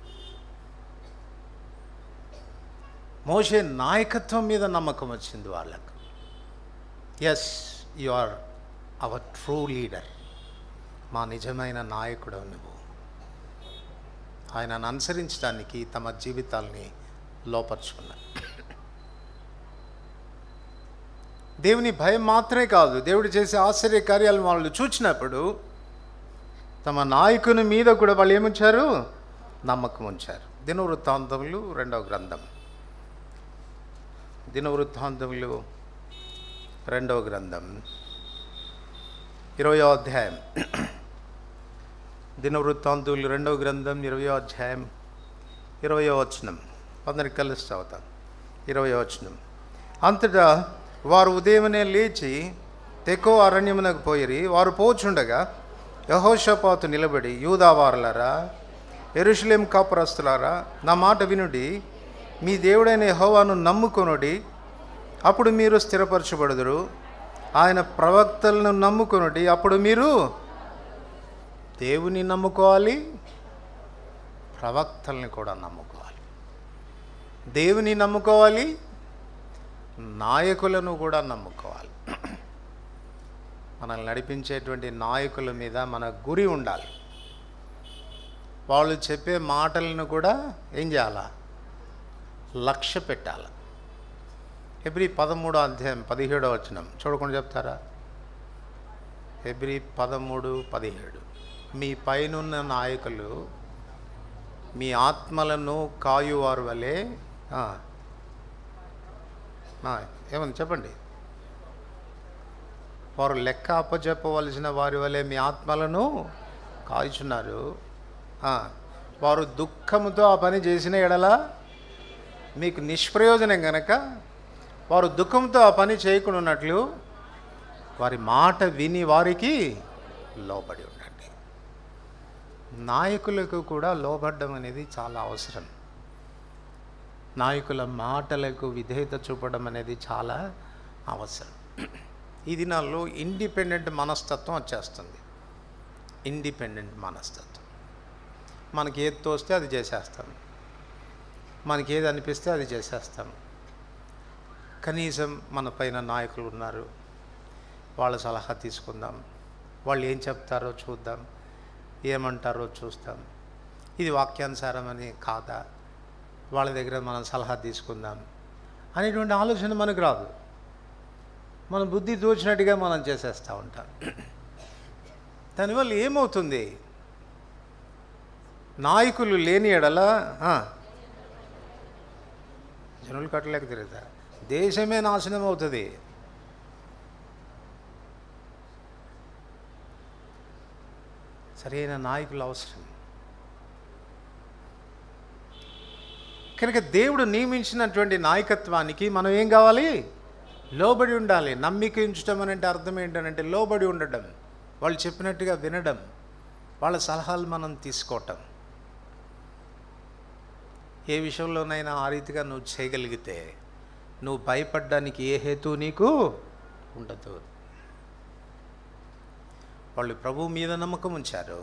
మోషే నాయకత్వం మీద నమ్మకం వచ్చింది వాళ్ళకు yes you are our true leader మా నిజమైన నాయకుడు నువ్వు ఆయనను అనుసరించడానికి తమ జీవితాల్ని లోపరుచుకున్నారు దేవుని భయం మాత్రమే కాదు దేవుడు చేసే ఆశ్చర్య కార్యాలను వాళ్ళు చూచినప్పుడు తమ నాయకుని మీద కూడా వాళ్ళు ఏముంచారు నమ్మకం ఉంచారు దినవృత్తాంతములు రెండవ గ్రంథం దినవృత్తాంతములు రెండవ గ్రంథం ఇరవయో అధ్యాయం దినవృత్తాంతులు రెండవ గ్రంథం ఇరవయో అధ్యాయం ఇరవయో వచనం అందరికి కలిసి చదువుతాం ఇరవయో వచనం అంతటా వారు ఉదయమనే లేచి తెకో అరణ్యమునకు పోయిరి వారు పోచుండగా యహోషపాతు నిలబడి యూదావారులరా ఎరుషులేం కాపురస్తులారా నా మాట వినుడి మీ దేవుడైన యెహోవాను నమ్ముకొనుడి అప్పుడు మీరు స్థిరపరచబడుదురు ఆయన ప్రవక్తలను నమ్ముకొనుడి అప్పుడు మీరు దేవుని నమ్ముకోవాలి ప్రవక్తల్ని కూడా నమ్ముకోవాలి దేవుని నమ్ముకోవాలి నాయకులను కూడా నమ్ముకోవాలి మనల్ని నడిపించేటువంటి నాయకుల మీద మన గురి ఉండాలి వాళ్ళు చెప్పే మాటలను కూడా ఏం చేయాలా లక్ష్య పెట్టాలి ఎబ్రి పదమూడో అధ్యాయం పదిహేడో వచనం చూడకుండా చెప్తారా ఎబ్రి పదమూడు పదిహేడు మీ పైనున్న నాయకులు మీ ఆత్మలను కాయువారు వలె ఆ, ఆ, ఏమని చెప్పండి వారు లెక్క అప్పచెప్పవలసిన వారి వలె మీ ఆత్మలను కాల్చున్నారు ఆ, వారు దుఃఖముతో ఆ పని చేసిన ఎడల మీకు నిష్ప్రయోజనం గనక వారు దుఃఖంతో ఆ పని చేయకుండా ఉన్నట్లు వారి మాట విని వారికి లోబడి ఉండండి నాయకులకు కూడా లోబడ్డం అనేది చాలా అవసరం నాయకుల మాటలకు విధేయత చూపడం అనేది చాలా అవసరం ఈ దినాల్లో ఇండిపెండెంట్ మనస్తత్వం వచ్చేస్తుంది ఇండిపెండెంట్ మనస్తత్వం మనకి ఏది తోస్తే అది చేసేస్తాం మనకి ఏది అనిపిస్తే అది చేసేస్తాం కనీసం మన పైన నాయకులు ఉన్నారు వాళ్ళ సలహా తీసుకుందాం వాళ్ళు ఏం చెప్తారో చూద్దాం ఏమంటారో చూస్తాం ఇది వాక్యానుసారం అని కాదా వాళ్ళ దగ్గర మనం సలహా తీసుకుందాం అనేటువంటి ఆలోచన మనకు రాదు మన బుద్ధి తోచినట్టుగా మనం చేసేస్తూ ఉంటాం దానివల్ల ఏమవుతుంది నాయకులు లేని ఎడల ఆ, జనులు కట్టలేక తిరుగుతారు దేశమే నాశనం అవుతుంది సరైన నాయకులు అవసరం కనుక దేవుడు నియమించినటువంటి నాయకత్వానికి మనం ఏం కావాలి లోబడి ఉండాలి నమ్మిక ఉంచడం అని అంటే అర్థం ఏంటంటే లోబడి ఉండడం వాళ్ళు చెప్పినట్టుగా వినడం వాళ్ళ సలహాలు మనం తీసుకోవటం ఏ విషయంలోనైనా ఆ రీతిగా నువ్వు చేయగలిగితే నువ్వు భయపడడానికి ఏ హేతు నీకు ఉండదు వాళ్ళు ప్రభు మీద నమ్మకం ఉంచారు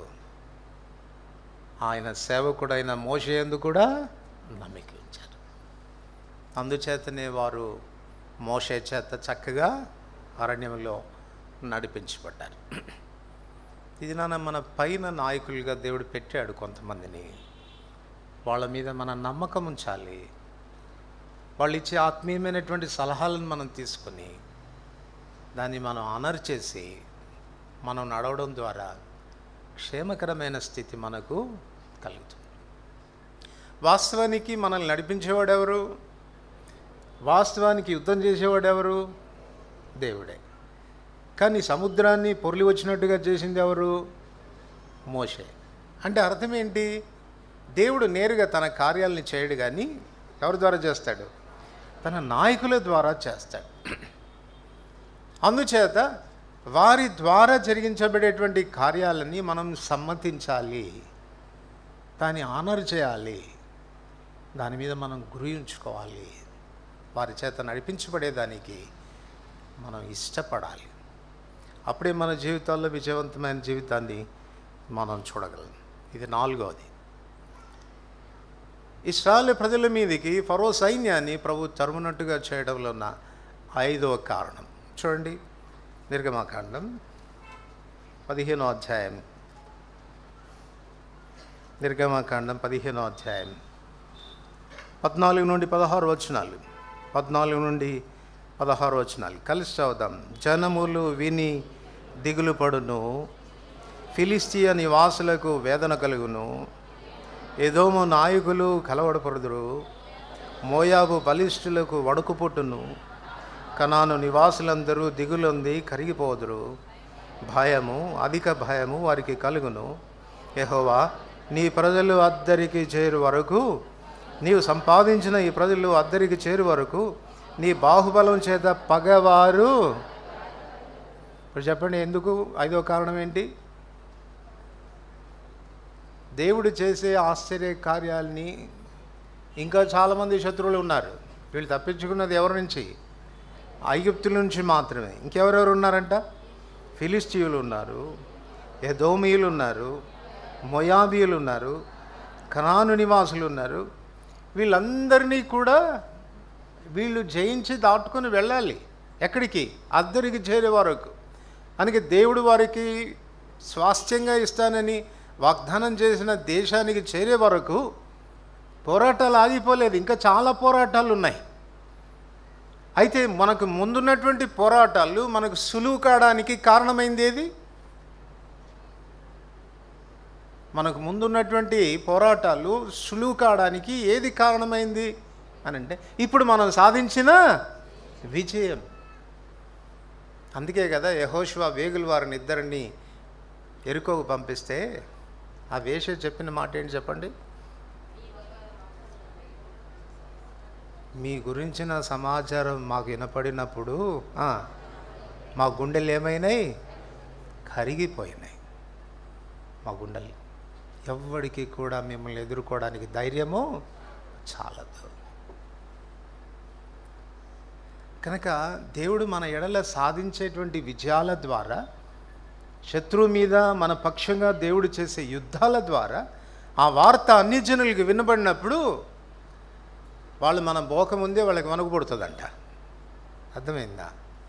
ఆయన సేవకుడైన మోషేందు కూడా నమ్మిక ఉంచారు అందుచేతనే వారు మోషే చేత చక్కగా అరణ్యంలో నడిపించబడ్డారు ఇది నాన్న మన పైన నాయకులుగా దేవుడు పెట్టాడు కొంతమందిని వాళ్ళ మీద మన నమ్మకం ఉంచాలి వాళ్ళు ఇచ్చే ఆత్మీయమైనటువంటి సలహాలను మనం తీసుకొని దాన్ని మనం ఆనర్ చేసి మనం నడవడం ద్వారా క్షేమకరమైన స్థితి మనకు కలుగుతుంది వాస్తవానికి మనల్ని నడిపించేవాడెవరు వాస్తవానికి యుద్ధం చేసేవాడెవరు దేవుడే కానీ సముద్రాన్ని పొర్లి వచ్చినట్టుగా చేసింది ఎవరు మోషే అంటే అర్థం ఏంటి దేవుడు నేరుగా తన కార్యాలని చేయడు కానీ ఎవరి ద్వారా చేస్తాడు తన నాయకుల ద్వారా చేస్తాడు అందుచేత వారి ద్వారా జరిగించబడేటువంటి కార్యాలని మనం సమ్మతించాలి దాన్ని ఆనర్ చేయాలి దాని మీద మనం గురి ఉంచుకోవాలి వారి చేత నడిపించబడేదానికి మనం ఇష్టపడాలి అప్పుడే మన జీవితాల్లో విజయవంతమైన జీవితాన్ని మనం చూడగలం ఇది నాలుగవది ఇస్రాయల్ ప్రజల మీదకి ఫరో సైన్యాన్ని ప్రభు తరుమునట్టుగా చేయడంలో ఉన్న ఐదవ కారణం చూడండి నిర్గమాకాండం పదిహేనో అధ్యాయం నిర్గమాకాండం పదిహేనో అధ్యాయం పద్నాలుగు నుండి పదహారు వచనాలు పద్నాలుగు నుండి పదహారు వచనాలు కలిసి చదువుదాం జనములు విని దిగులు పడును ఫిలిస్తీయ నివాసులకు వేదన కలుగును ఏదోమో నాయకులు కలవడపరుదురు మోయాబు బలిష్ఠులకు వడుకు పుట్టును కనాను నివాసులందరూ దిగులొంది కరిగిపోదురు భయము అధిక భయము వారికి కలుగును యెహోవా నీ ప్రజలు అద్దరికి చేరు వరకు నీవు సంపాదించిన ఈ ప్రజలు అద్దరికి చేరు వరకు నీ బాహుబలం చేత పగవారు ఇప్పుడు చెప్పండి ఎందుకు ఐదో కారణం ఏంటి దేవుడు చేసే ఆశ్చర్య కార్యాలని ఇంకా చాలామంది శత్రువులు ఉన్నారు వీళ్ళు తప్పించుకున్నది ఎవరి నుంచి ఐగుప్తుల నుంచి మాత్రమే ఇంకెవరెవరు ఉన్నారంట ఫిలిస్తీయులు ఉన్నారు ఎదోమీయులు ఉన్నారు మొయాబీయులు ఉన్నారు కనాను నివాసులు ఉన్నారు వీళ్ళందరినీ కూడా వీళ్ళు జయించి దాటుకొని వెళ్ళాలి ఎక్కడికి అద్దరికి చేరే వరకు అందుకే దేవుడు వారికి స్వాస్థ్యంగా ఇస్తానని వాగ్దానం చేసిన దేశానికి చేరే వరకు పోరాటాలు ఆగిపోలేదు ఇంకా చాలా పోరాటాలు ఉన్నాయి అయితే మనకు ముందున్నటువంటి పోరాటాలు మనకు సులువు కావడానికి కారణమైంది ఏది మనకు ముందున్నటువంటి పోరాటాలు సులువు కావడానికి ఏది కారణమైంది అని అంటే ఇప్పుడు మనం సాధించిన విజయం అందుకే కదా యహోశివ వేగుల వారిని ఇద్దరిని ఎరుకోకు పంపిస్తే ఆ వేష చెప్పిన మాట ఏంటి చెప్పండి మీ గురించిన సమాచారం మాకు వినపడినప్పుడు ఆ, మా గుండెలు ఏమైనాయి కరిగిపోయినాయి మా గుండెలు ఎవ్వడికి కూడా మిమ్మల్ని ఎదుర్కోవడానికి ధైర్యము చాలదు కనుక దేవుడు మన ఎడల సాధించేటువంటి విజయాల ద్వారా శత్రువు మీద మన పక్షంగా దేవుడు చేసే యుద్ధాల ద్వారా ఆ వార్త అన్ని జనులకు వినబడినప్పుడు వాళ్ళు మన బోకముందే వాళ్ళకి వణుకుపడుతుందంట అర్థమైందా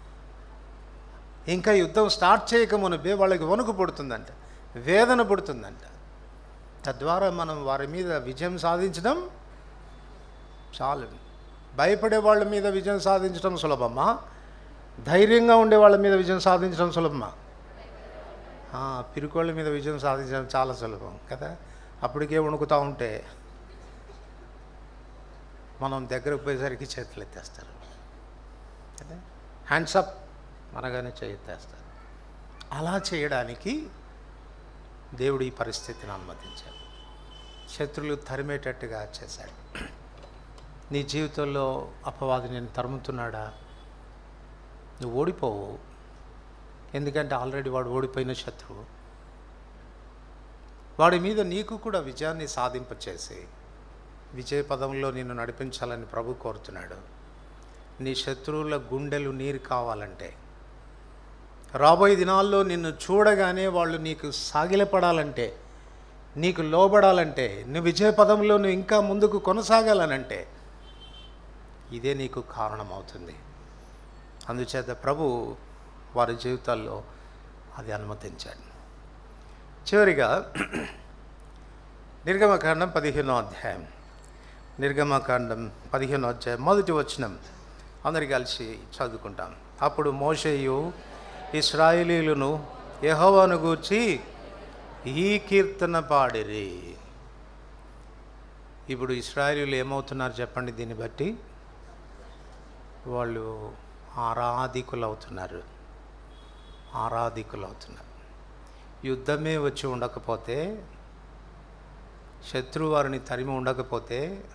ఇంకా యుద్ధం స్టార్ట్ చేయకమునిపే వాళ్ళకి వణుకు పుడుతుందంట వేదన పుడుతుందంట తద్వారా మనం వారి మీద విజయం సాధించడం చాలు భయపడే వాళ్ళ మీద విజయం సాధించడం సులభమా ధైర్యంగా ఉండే వాళ్ళ మీద విజయం సాధించడం సులభమా ఆ, పిరికోళ్ళ మీద విజయం సాధించడం చాలా సులభం కదా అప్పటికే వణుకుతూ ఉంటే మనం దగ్గరకు పోయేసరికి చేతులు ఎత్తేస్తారు కదా హ్యాండ్స్ అప్ అనగానే చేయెత్తేస్తారు అలా చేయడానికి దేవుడు ఈ పరిస్థితిని అనుమతించాడు శత్రులు తరిమేటట్టుగా చేశాడు నీ జీవితంలో అపవాది నేను తరుముతున్నాడా నువ్వు ఓడిపోవు ఎందుకంటే ఆల్రెడీ వాడు ఓడిపోయిన శత్రువు వాడి మీద నీకు కూడా విజయాన్ని సాధింపచేసి విజయ పదంలో నిన్ను నడిపించాలని ప్రభు కోరుతున్నాడు నీ శత్రువుల గుండెలు నీరు కావాలంటే రాబోయే దినాల్లో నిన్ను చూడగానే వాళ్ళు నీకు సాగిలపడాలంటే నీకు లోబడాలంటే నువ్వు విజయ పదంలో నువ్వు ఇంకా ముందుకు కొనసాగాలనంటే ఇదే నీకు కారణమవుతుంది అందుచేత ప్రభు వారి జీవితాల్లో అది అనుమతించాడు చివరిగా నిర్గమకాండం పదిహేనో అధ్యాయం నిర్గమకాండం పదిహేనో అధ్యాయం మొదటి వచనం అందరు కలిసి చదువుకుంటాం అప్పుడు మోషేయు ఇస్రాయేలీలను యెహోవాను గూర్చి ఈ కీర్తన పాడిరి ఇప్పుడు ఇస్రాయేలీలు ఏమవుతున్నారు చెప్పండి దీన్ని బట్టి వాళ్ళు ఆరాధికులు అవుతున్నారు ఆరాధికులు అవుతున్నారు యుద్ధమే వచ్చి ఉండకపోతే శత్రువు వారిని తరిమి ఉండకపోతే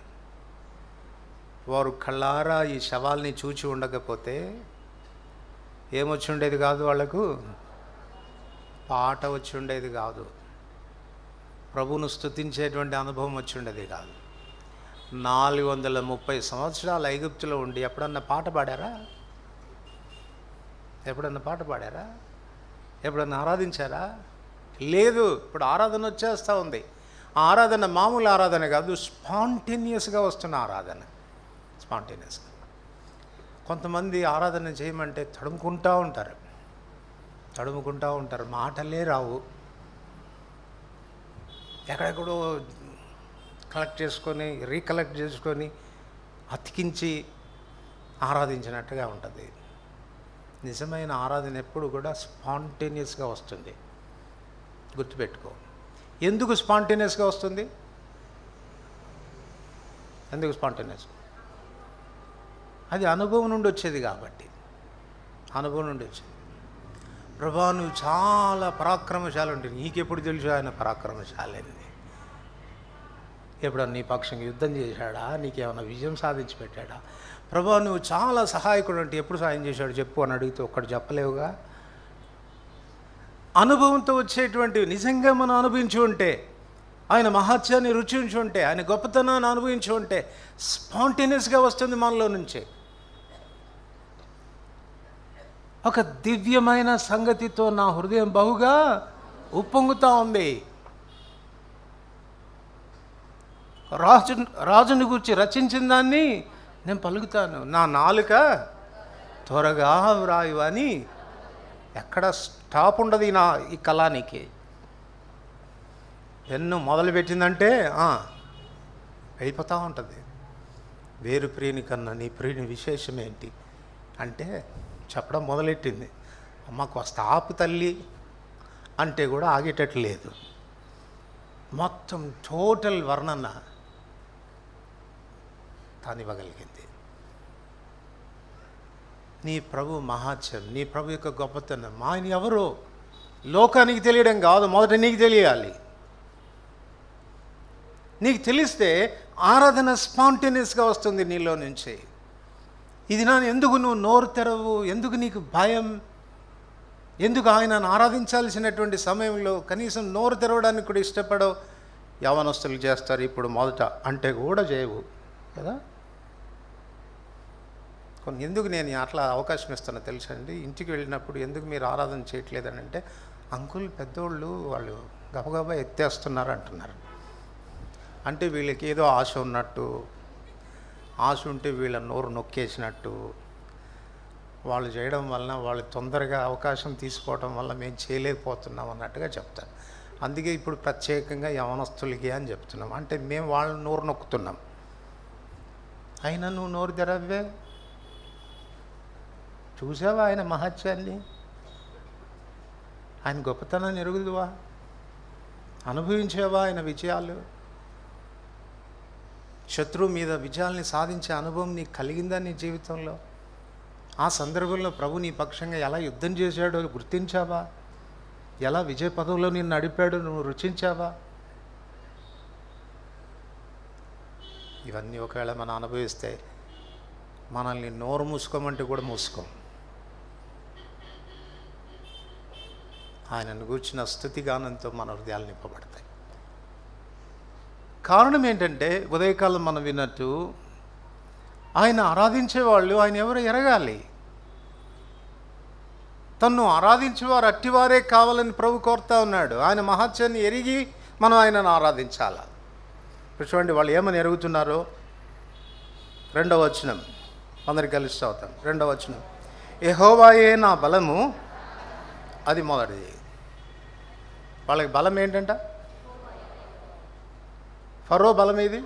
వారు కళ్ళారా ఈ శవాల్ని చూచి ఉండకపోతే ఏమొచ్చి ఉండేది కాదు వాళ్లకు పాట వచ్చి ఉండేది కాదు ప్రభువును స్తుతించేటువంటి అనుభవం వచ్చి ఉండేది కాదు నాలుగు వందల ముప్పై సంవత్సరాలు ఐగుప్తులో ఉండి ఎప్పుడన్నా పాట పాడారా ఎప్పుడన్నా పాట పాడారా ఎప్పుడన్నా ఆరాధించారా లేదు ఇప్పుడు ఆరాధన వచ్చేస్తూ ఉంది ఆ ఆరాధన మామూలు ఆరాధన కాదు స్పాంటేనియస్గా వస్తున్న ఆరాధన స్పాంటేనియస్గా కొంతమంది ఆరాధన చేయమంటే తడుముకుంటూ ఉంటారు తడుముకుంటూ ఉంటారు మాటలే రావు ఎక్కడెక్కడో కలెక్ట్ చేసుకొని రీకలెక్ట్ చేసుకొని అతికించి ఆరాధించినట్టుగా ఉంటుంది నిజమైన ఆరాధన ఎప్పుడు కూడా స్పాంటేనియస్గా వస్తుంది గుర్తుపెట్టుకో ఎందుకు స్పాంటేనియస్గా వస్తుంది ఎందుకు స్పాంటేనియస్ అది అనుభవం నుండి వచ్చేది కాబట్టి అనుభవం నుండి వచ్చేది ప్రభా నువ్వు చాలా పరాక్రమశాలి ఉంటుంది నీకెప్పుడు తెలుసు ఆయన పరాక్రమశాలి ఎప్పుడన్నా నీ పక్షంగా యుద్ధం చేశాడా నీకేమైనా విజయం సాధించి పెట్టాడా ప్రభా నువ్వు చాలా సహాయకుడు అంటే ఎప్పుడు సాయం చేశాడు చెప్పు అని అడిగితే ఒక్కడు చెప్పలేవుగా అనుభవంతో వచ్చేటువంటివి నిజంగా మనం అనుభవించి ఉంటే ఆయన మహత్యాన్ని రుచించి ఉంటే ఆయన గొప్పతనాన్ని అనుభవించి ఉంటే స్పాంటేనియస్గా వస్తుంది మనలో నుంచి ఒక దివ్యమైన సంగతితో నా హృదయం బహుగా ఉప్పొంగుతా ఉంది రాజు రాజుని గురించి రచించిన దాన్ని నేను పలుకుతాను నా నాలుక త్వరగా వ్రాయు అని ఎక్కడ స్టాప్ ఉండదు ఈ నా ఈ కళానికి ఎన్నో మొదలుపెట్టిందంటే ఆ, అయిపోతూ ఉంటుంది వేరు ప్రియుని కన్నా నీ ప్రియుని విశేషం ఏంటి అంటే చెప్పడం మొదలెట్టింది అమ్మకు స్టాప్ తల్లి అంటే కూడా ఆగేటట్లు లేదు మొత్తం టోటల్ వర్ణన తానివ్వగలిగింది నీ ప్రభు మహాత్యం నీ ప్రభు యొక్క గొప్పతనం ఆయన ఎవరు లోకానికి తెలియడం కాదు మొదట నీకు తెలియాలి నీకు తెలిస్తే ఆరాధన స్పాంటేనియస్గా వస్తుంది నీలో నుంచి ఇది నా ఎందుకు నువ్వు నోరు తెరవు ఎందుకు నీకు భయం ఎందుకు ఆయనను ఆరాధించాల్సినటువంటి సమయంలో కనీసం నోరు తెరవడానికి కూడా ఇష్టపడవు యవనస్తులు చేస్తారు ఇప్పుడు మొదట అంటే కూడా చేయవు కదా కొన్ని ఎందుకు నేను అట్లా అవకాశం ఇస్తానో తెలుసా అండి ఇంటికి వెళ్ళినప్పుడు ఎందుకు మీరు ఆరాధన చేయట్లేదని అంటే అంకుల్ పెద్దోళ్ళు వాళ్ళు గబగబా ఎత్తేస్తున్నారు అంటున్నారు అంటే వీళ్ళకి ఏదో ఆశ ఉన్నట్టు ఆశ ఉంటే వీళ్ళ నోరు నొక్కేసినట్టు వాళ్ళు చేయడం వలన వాళ్ళు తొందరగా అవకాశం తీసుకోవడం వల్ల మేము చేయలేకపోతున్నాం అన్నట్టుగా చెప్తారు అందుకే ఇప్పుడు ప్రత్యేకంగా యవనస్తులకి అని చెప్తున్నాం అంటే మేము వాళ్ళ నోరు నొక్కుతున్నాం అయినా నువ్వు నోరు తెరవ్వే చూసావా ఆయన మహత్యాన్ని ఆయన గొప్పతనాన్ని ఎరుగుదువా అనుభవించేవా ఆయన విజయాలు శత్రువు మీద విజయాల్ని సాధించే అనుభవం నీకు కలిగిందా నీ జీవితంలో ఆ సందర్భంలో ప్రభు నీ పక్షంగా ఎలా యుద్ధం చేశాడో గుర్తించావా ఎలా విజయ పదంలో నిన్ను నడిపాడో నువ్వు రుచించావా ఇవన్నీ ఒకవేళ మనం అనుభవిస్తే మనల్ని నోరు మూసుకోమంటే కూడా మూసుకోం ఆయనను గూర్చిన స్థుతిగానంతో మన హృదయాలు నింపబడతాయి కారణం ఏంటంటే ఉదయకాలం మనం విన్నట్టు ఆయన ఆరాధించేవాళ్ళు ఆయన ఎవరు ఎరగాలి తన్ను ఆరాధించేవారు అట్టివారే కావాలని ప్రభు కోరుతా ఉన్నాడు ఆయన మహత్యాన్ని ఎరిగి మనం ఆయనను ఆరాధించాల ఇప్పుడు చూడండి వాళ్ళు ఏమని ఎరుగుతున్నారో రెండవ వచనం అందరికి కలిసి అవుతాం రెండవ వచనం ఎహోవాయే నా బలము అది మొదటిది వాళ్ళకి బలం ఏంటంట ఫరో బలం ఏది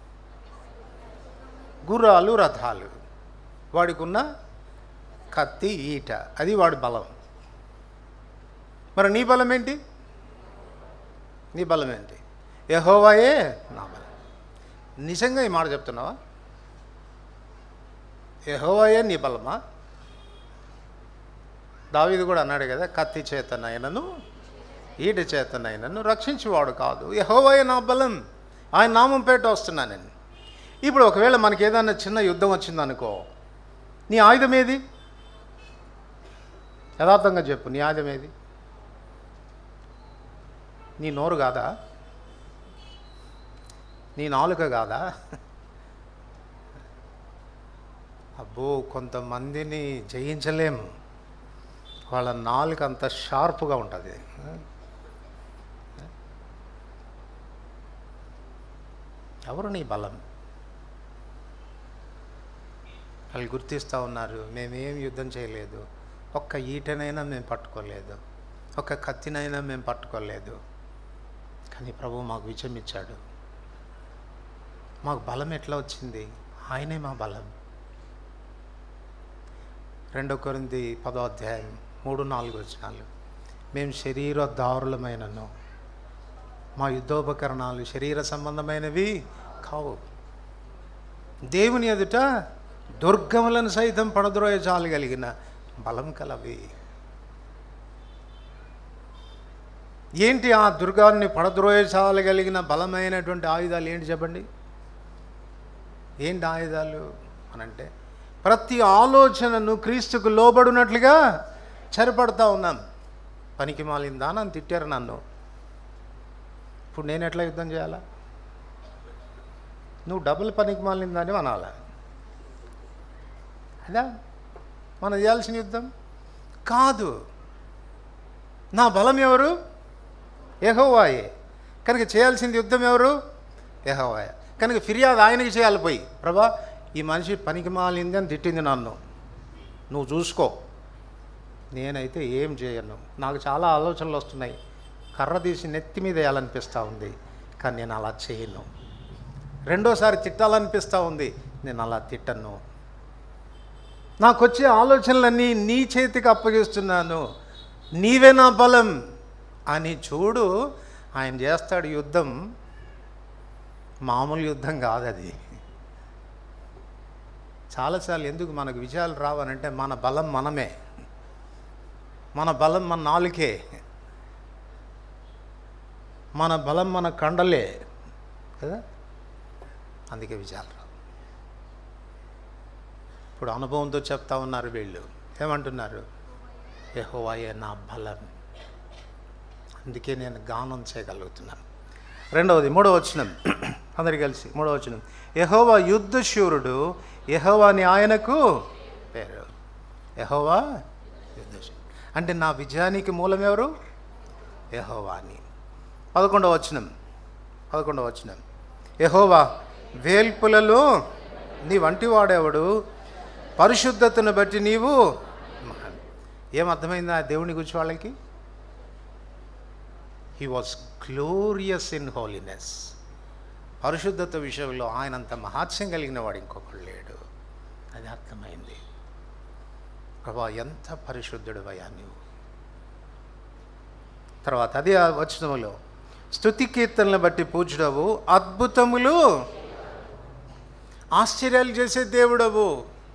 గుర్రాలు రథాలు వాడికి ఉన్న కత్తి ఈట అది వాడి బలం మరి నీ బలం ఏంటి నీ బలం ఏంటి యహోవాయే నా బలం నిజంగా ఈ మాట చెప్తున్నావా యహోవాయే నీ బలమా దావీదు కూడా అన్నాడు కదా కత్తి చేతనైనను ఈట చేతనైనను రక్షించేవాడు కాదు యహోవాయే నా బలం ఆయన నామం పేట వస్తున్నా నేను ఇప్పుడు ఒకవేళ మనకి ఏదైనా చిన్న యుద్ధం వచ్చిందనుకో నీ ఆయుధం ఏది యథార్థంగా చెప్పు నీ ఆయుధం ఏది నీ నోరు కాదా నీ నాలుక కాదా అబ్బో కొంతమందిని జయించలేము వాళ్ళ నాలుక అంత షార్ప్గా ఉంటుంది ఎవరు నీ బలం వాళ్ళు గుర్తిస్తూ ఉన్నారు మేమేం యుద్ధం చేయలేదు ఒక్క ఈటనైనా మేము పట్టుకోలేదు ఒక్క కత్తినైనా మేము పట్టుకోలేదు కానీ ప్రభు మాకు విజయం ఇచ్చాడు మాకు బలం ఎట్లా వచ్చింది ఆయనే మా బలం రెండో కొరింది పదో అధ్యాయం మూడు నాలుగు వచనాలు మేము శరీర దారులమైనను మా యుద్ధోపకరణాలు శరీర సంబంధమైనవి కావు దేవుని ఎదుట దుర్గములను సైతం పడద్రోయ చాలగలిగిన బలం కలవి ఏంటి ఆ దుర్గాన్ని పడద్రోయ చాలగలిగిన బలమైనటువంటి ఆయుధాలు ఏంటి చెప్పండి ఏంటి ఆయుధాలు అనంటే ప్రతి ఆలోచనను క్రీస్తుకు లోబడినట్లుగా చెరపడతా ఉన్నాం పనికి మాలిన దానని తిట్టారు నన్ను ఇప్పుడు నేను ఎట్లా యుద్ధం చేయాలా నువ్వు డబుల్ పనికి మాలిందని అనాలా అదా మనం చేయాల్సిన యుద్ధం కాదు నా బలం ఎవరు యెహోవాయే కనుక చేయాల్సింది యుద్ధం ఎవరు యెహోవాయే కనుక ఫిర్యాదు ఆయనకి చేయాలి పోయి ప్రభా ఈ మనిషి పనికి మాలింది అని తిట్టింది నన్ను నువ్వు చూసుకో నేనైతే ఏం చేయను నాకు చాలా ఆలోచనలు వస్తున్నాయి కర్ర తీసి నెత్తి మీద వేయాలనిపిస్తూ ఉంది కానీ నేను అలా చేయను రెండోసారి తిట్టాలనిపిస్తూ ఉంది నేను అలా తిట్టను నాకు వచ్చే ఆలోచనలన్నీ నీ చేతికి అప్పగిస్తున్నాను నీవే నా బలం అని చూడు ఆయన చేస్తాడు యుద్ధం మామూలు యుద్ధం కాదు అది చాలాసార్లు ఎందుకు మనకు విజయాలు రావనంటే మన బలం మనమే మన బలం మన నాలుకే మన బలం మన కండలే కదా అందుకే విజయాలు రావు ఇప్పుడు అనుభవంతో చెప్తా ఉన్నారు వీళ్ళు ఏమంటున్నారు యెహోవాయే నా బలం అందుకే నేను గానం చేయగలుగుతున్నాను రెండవది మూడవ వచనం అందరికి కలిసి మూడవ వచనం యహోవా యుద్ధ శూరుడు యహోవా అని ఆయనకు పేరు యహోవా యుద్ధ అంటే నా విజయానికి మూలం ఎవరు యహోవా అని పదకొండవ వచనం పదకొండవ వచనం యహోవా వేల్పులలో నీ వంటి వాడేవాడు పరిశుద్ధతను బట్టి నీవు మహాన్. ఏం అర్థమైందా దేవుని గురించి వాళ్ళకి he was glorious in holiness పరిశుద్ధత విషయంలో ఆయనంత మహాత్స్యం కలిగిన వాడు ఇంకొకడు లేడు అది అర్థమైంది ప్రభా ఎంత పరిశుద్ధుడు అయ్యా నువ్వు తర్వాత అదే ఆ వచనములో స్థుతి కీర్తనలను బట్టి పూజడవు అద్భుతములు ఆశ్చర్యాలు చేసే దేవుడవు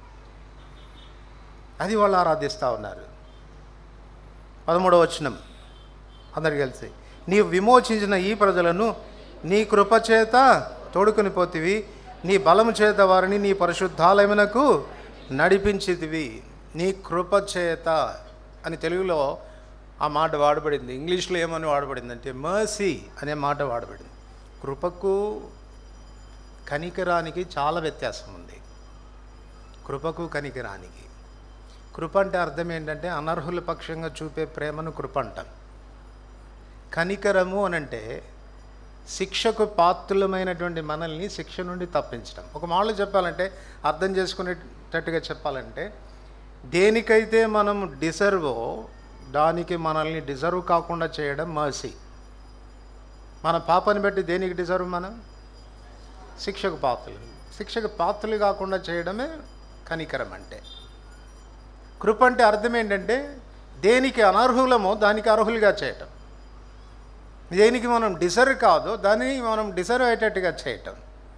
అది వాళ్ళు ఆరాధిస్తూ ఉన్నారు పదమూడవ వచనం అందరికి కలిసి నీవు విమోచించిన ఈ ప్రజలను నీ కృప చేత తోడుకొని పోతివి నీ బలము చేత వారిని నీ పరిశుద్ధాలయమునకు నడిపించితివి నీ కృప చేత అని తెలుగులో ఆ మాట వాడబడింది ఇంగ్లీష్లో ఏమని వాడబడింది అంటే మర్సీ అనే మాట వాడబడింది కృపకు కనికరానికి చాలా వ్యత్యాసం ఉంది కృపకు కనికరానికి కృప అంటే అర్థం ఏంటంటే అనర్హుల పక్షంగా చూపే ప్రేమను కృప అంటాం కనికరము అని అంటే శిక్షకు పాత్రులమైనటువంటి మనల్ని శిక్ష నుండి తప్పించడం ఒక మామూలు చెప్పాలంటే అర్థం చేసుకునేటట్టుగా చెప్పాలంటే దేనికైతే మనం డిజర్వో దానికి మనల్ని డిజర్వ్ కాకుండా చేయడం మర్సీ మన పాపని బట్టి దేనికి డిజర్వ్ మనం శిక్షకు పాత్రలు శిక్షకు పాత్రలు కాకుండా చేయడమే కనికరం అంటే కృప అంటే అర్థం ఏంటంటే దేనికి అనర్హులమో దానికి అర్హులుగా చేయటం దేనికి మనం డిజర్వ్ కాదో దాన్ని మనం డిజర్వ్ అయ్యేటట్టుగా చేయటం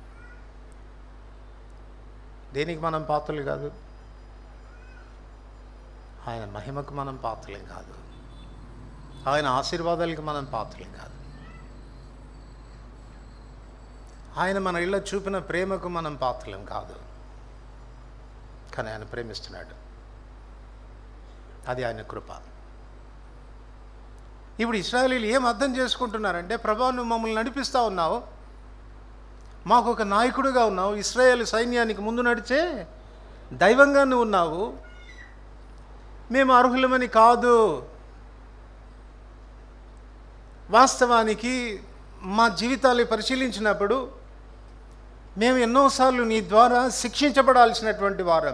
దేనికి మనం పాత్రలు కాదు ఆయన మహిమకు మనం పాత్రలు కాదు ఆయన ఆశీర్వాదాలకి మనం పాత్రలు కాదు ఆయన మన ఇళ్ళ చూపిన ప్రేమకు మనం పాత్రలం కాదు కానీ ఆయన ప్రేమిస్తున్నాడు అది ఆయన కృప ఇప్పుడు ఇస్రాయలీలు ఏం అర్థం చేసుకుంటున్నారంటే ప్రభా నువ్వు మమ్మల్ని నడిపిస్తూ ఉన్నావు మాకు ఒక నాయకుడిగా ఉన్నావు ఇస్రాయేల్ సైన్యానికి ముందు నడిచే దైవంగా నువ్వు ఉన్నావు మేము అర్హులమని కాదు వాస్తవానికి మా జీవితాలు పరిశీలించినప్పుడు మేము ఎన్నోసార్లు నీ ద్వారా శిక్షించబడాల్సినటువంటి వారం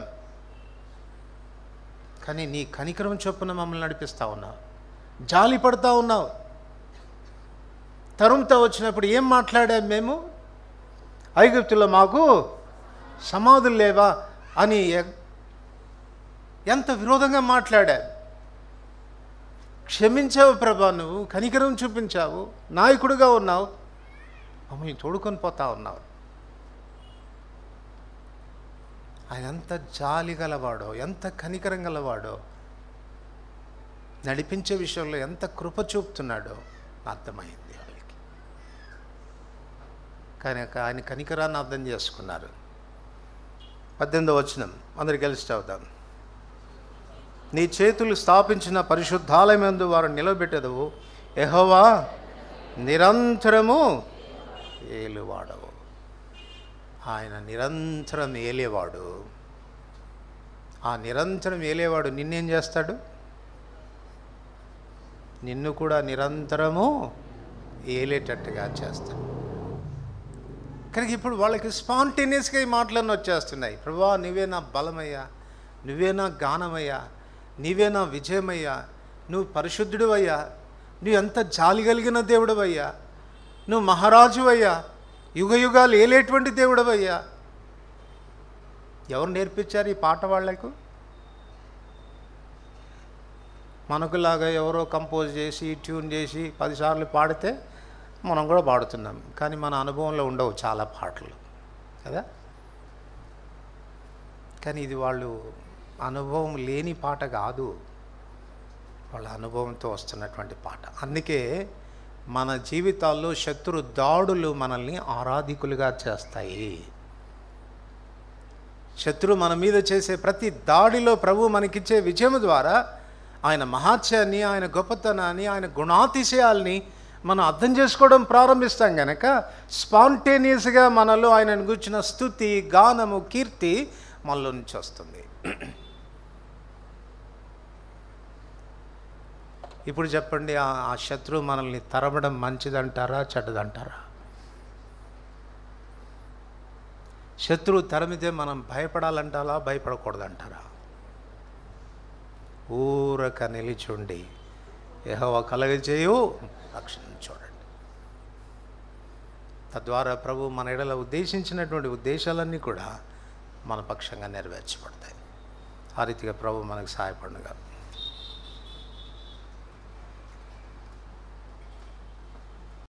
కానీ నీ కనికరం చొప్పున మమ్మల్ని నడిపిస్తూ ఉన్నావు జాలి పడుతూ ఉన్నావు తరుముతో వచ్చినప్పుడు ఏం మాట్లాడాం మేము ఐగుప్తులో మాకు సమాధులు లేవా అని ఎ- ఎంత విరోధంగా మాట్లాడా క్షమించావు ప్రభా నువ్వు కనికరం చూపించావు నాయకుడిగా ఉన్నావు మమ్మల్ని తోడుకొని పోతా ఉన్నావు ఆయన ఎంత జాలి గలవాడో ఎంత కనికరం గలవాడో నడిపించే విషయంలో ఎంత కృప చూపుతున్నాడో అర్థమైంది వాళ్ళకి కానీ ఆయన కనికరాన్ని అర్థం చేసుకున్నారు పద్దెనిమిదో వచనం అందరు కలిసి చదువుదాం నీ చేతులు స్థాపించిన పరిశుద్ధాలయమందు వారు నిలబెట్టదు ఎహోవా నిరంతరము ఏలువాడవు ఆయన నిరంతరం ఏలేవాడు ఆ నిరంతరం ఏలేవాడు నిన్నేం చేస్తాడు నిన్ను కూడా నిరంతరము ఏలేటట్టుగా చేస్తాడు కనుక ఇప్పుడు వాళ్ళకి స్పాంటేనియస్గా ఈ మాటలన్నీ వచ్చేస్తున్నాయి ప్రభా నువ్వే నా బలమయ్యా నువ్వే నా గానమయ్యా నీవే నా విజయమయ్యా నువ్వు పరిశుద్ధుడు అయ్యా నువ్వు ఎంత జాలి కలిగిన దేవుడవయ్యా నువ్వు మహారాజు అయ్యా యుగ యుగాలు ఏలేటువంటి దేవుడవయ్యా ఎవరు నేర్పించారు ఈ పాట వాళ్లకు మనకులాగా ఎవరో కంపోజ్ చేసి ట్యూన్ చేసి పదిసార్లు పాడితే మనం కూడా పాడుతున్నాం కానీ మన అనుభవంలో ఉండవు చాలా పాటలు కదా కానీ ఇది వాళ్ళు అనుభవం లేని పాట కాదు వాళ్ళ అనుభవంతో వస్తున్నటువంటి పాట అందుకే మన జీవితాల్లో శత్రు దాడులు మనల్ని ఆరాధికులుగా చేస్తాయి శత్రు మన మీద చేసే ప్రతి దాడిలో ప్రభు మనకిచ్చే విజయం ద్వారా ఆయన మహాత్యాన్ని ఆయన గొప్పతనాన్ని ఆయన గుణాతిశయాల్ని మనం అర్థం చేసుకోవడం ప్రారంభిస్తాం గనక స్పాంటేనియస్గా మనలో ఆయనను గుర్చిన స్థుతి గానము కీర్తి మనలో నుంచి వస్తుంది ఇప్పుడు చెప్పండి ఆ ఆ శత్రువు మనల్ని తరమడం మంచిదంటారా చెడ్డదంటారా శత్రువు తరిమితే మనం భయపడాలంటారా భయపడకూడదంటారా ఊరక నిలిచుండి యహోవ కలగజేయు రక్షణ చూడండి తద్వారా ప్రభు మన ఎడల ఉద్దేశించినటువంటి ఉద్దేశాలన్నీ కూడా మన పక్షంగా నెరవేర్చబడతాయి ఆ రీతిగా ప్రభు మనకు సహాయపడుగా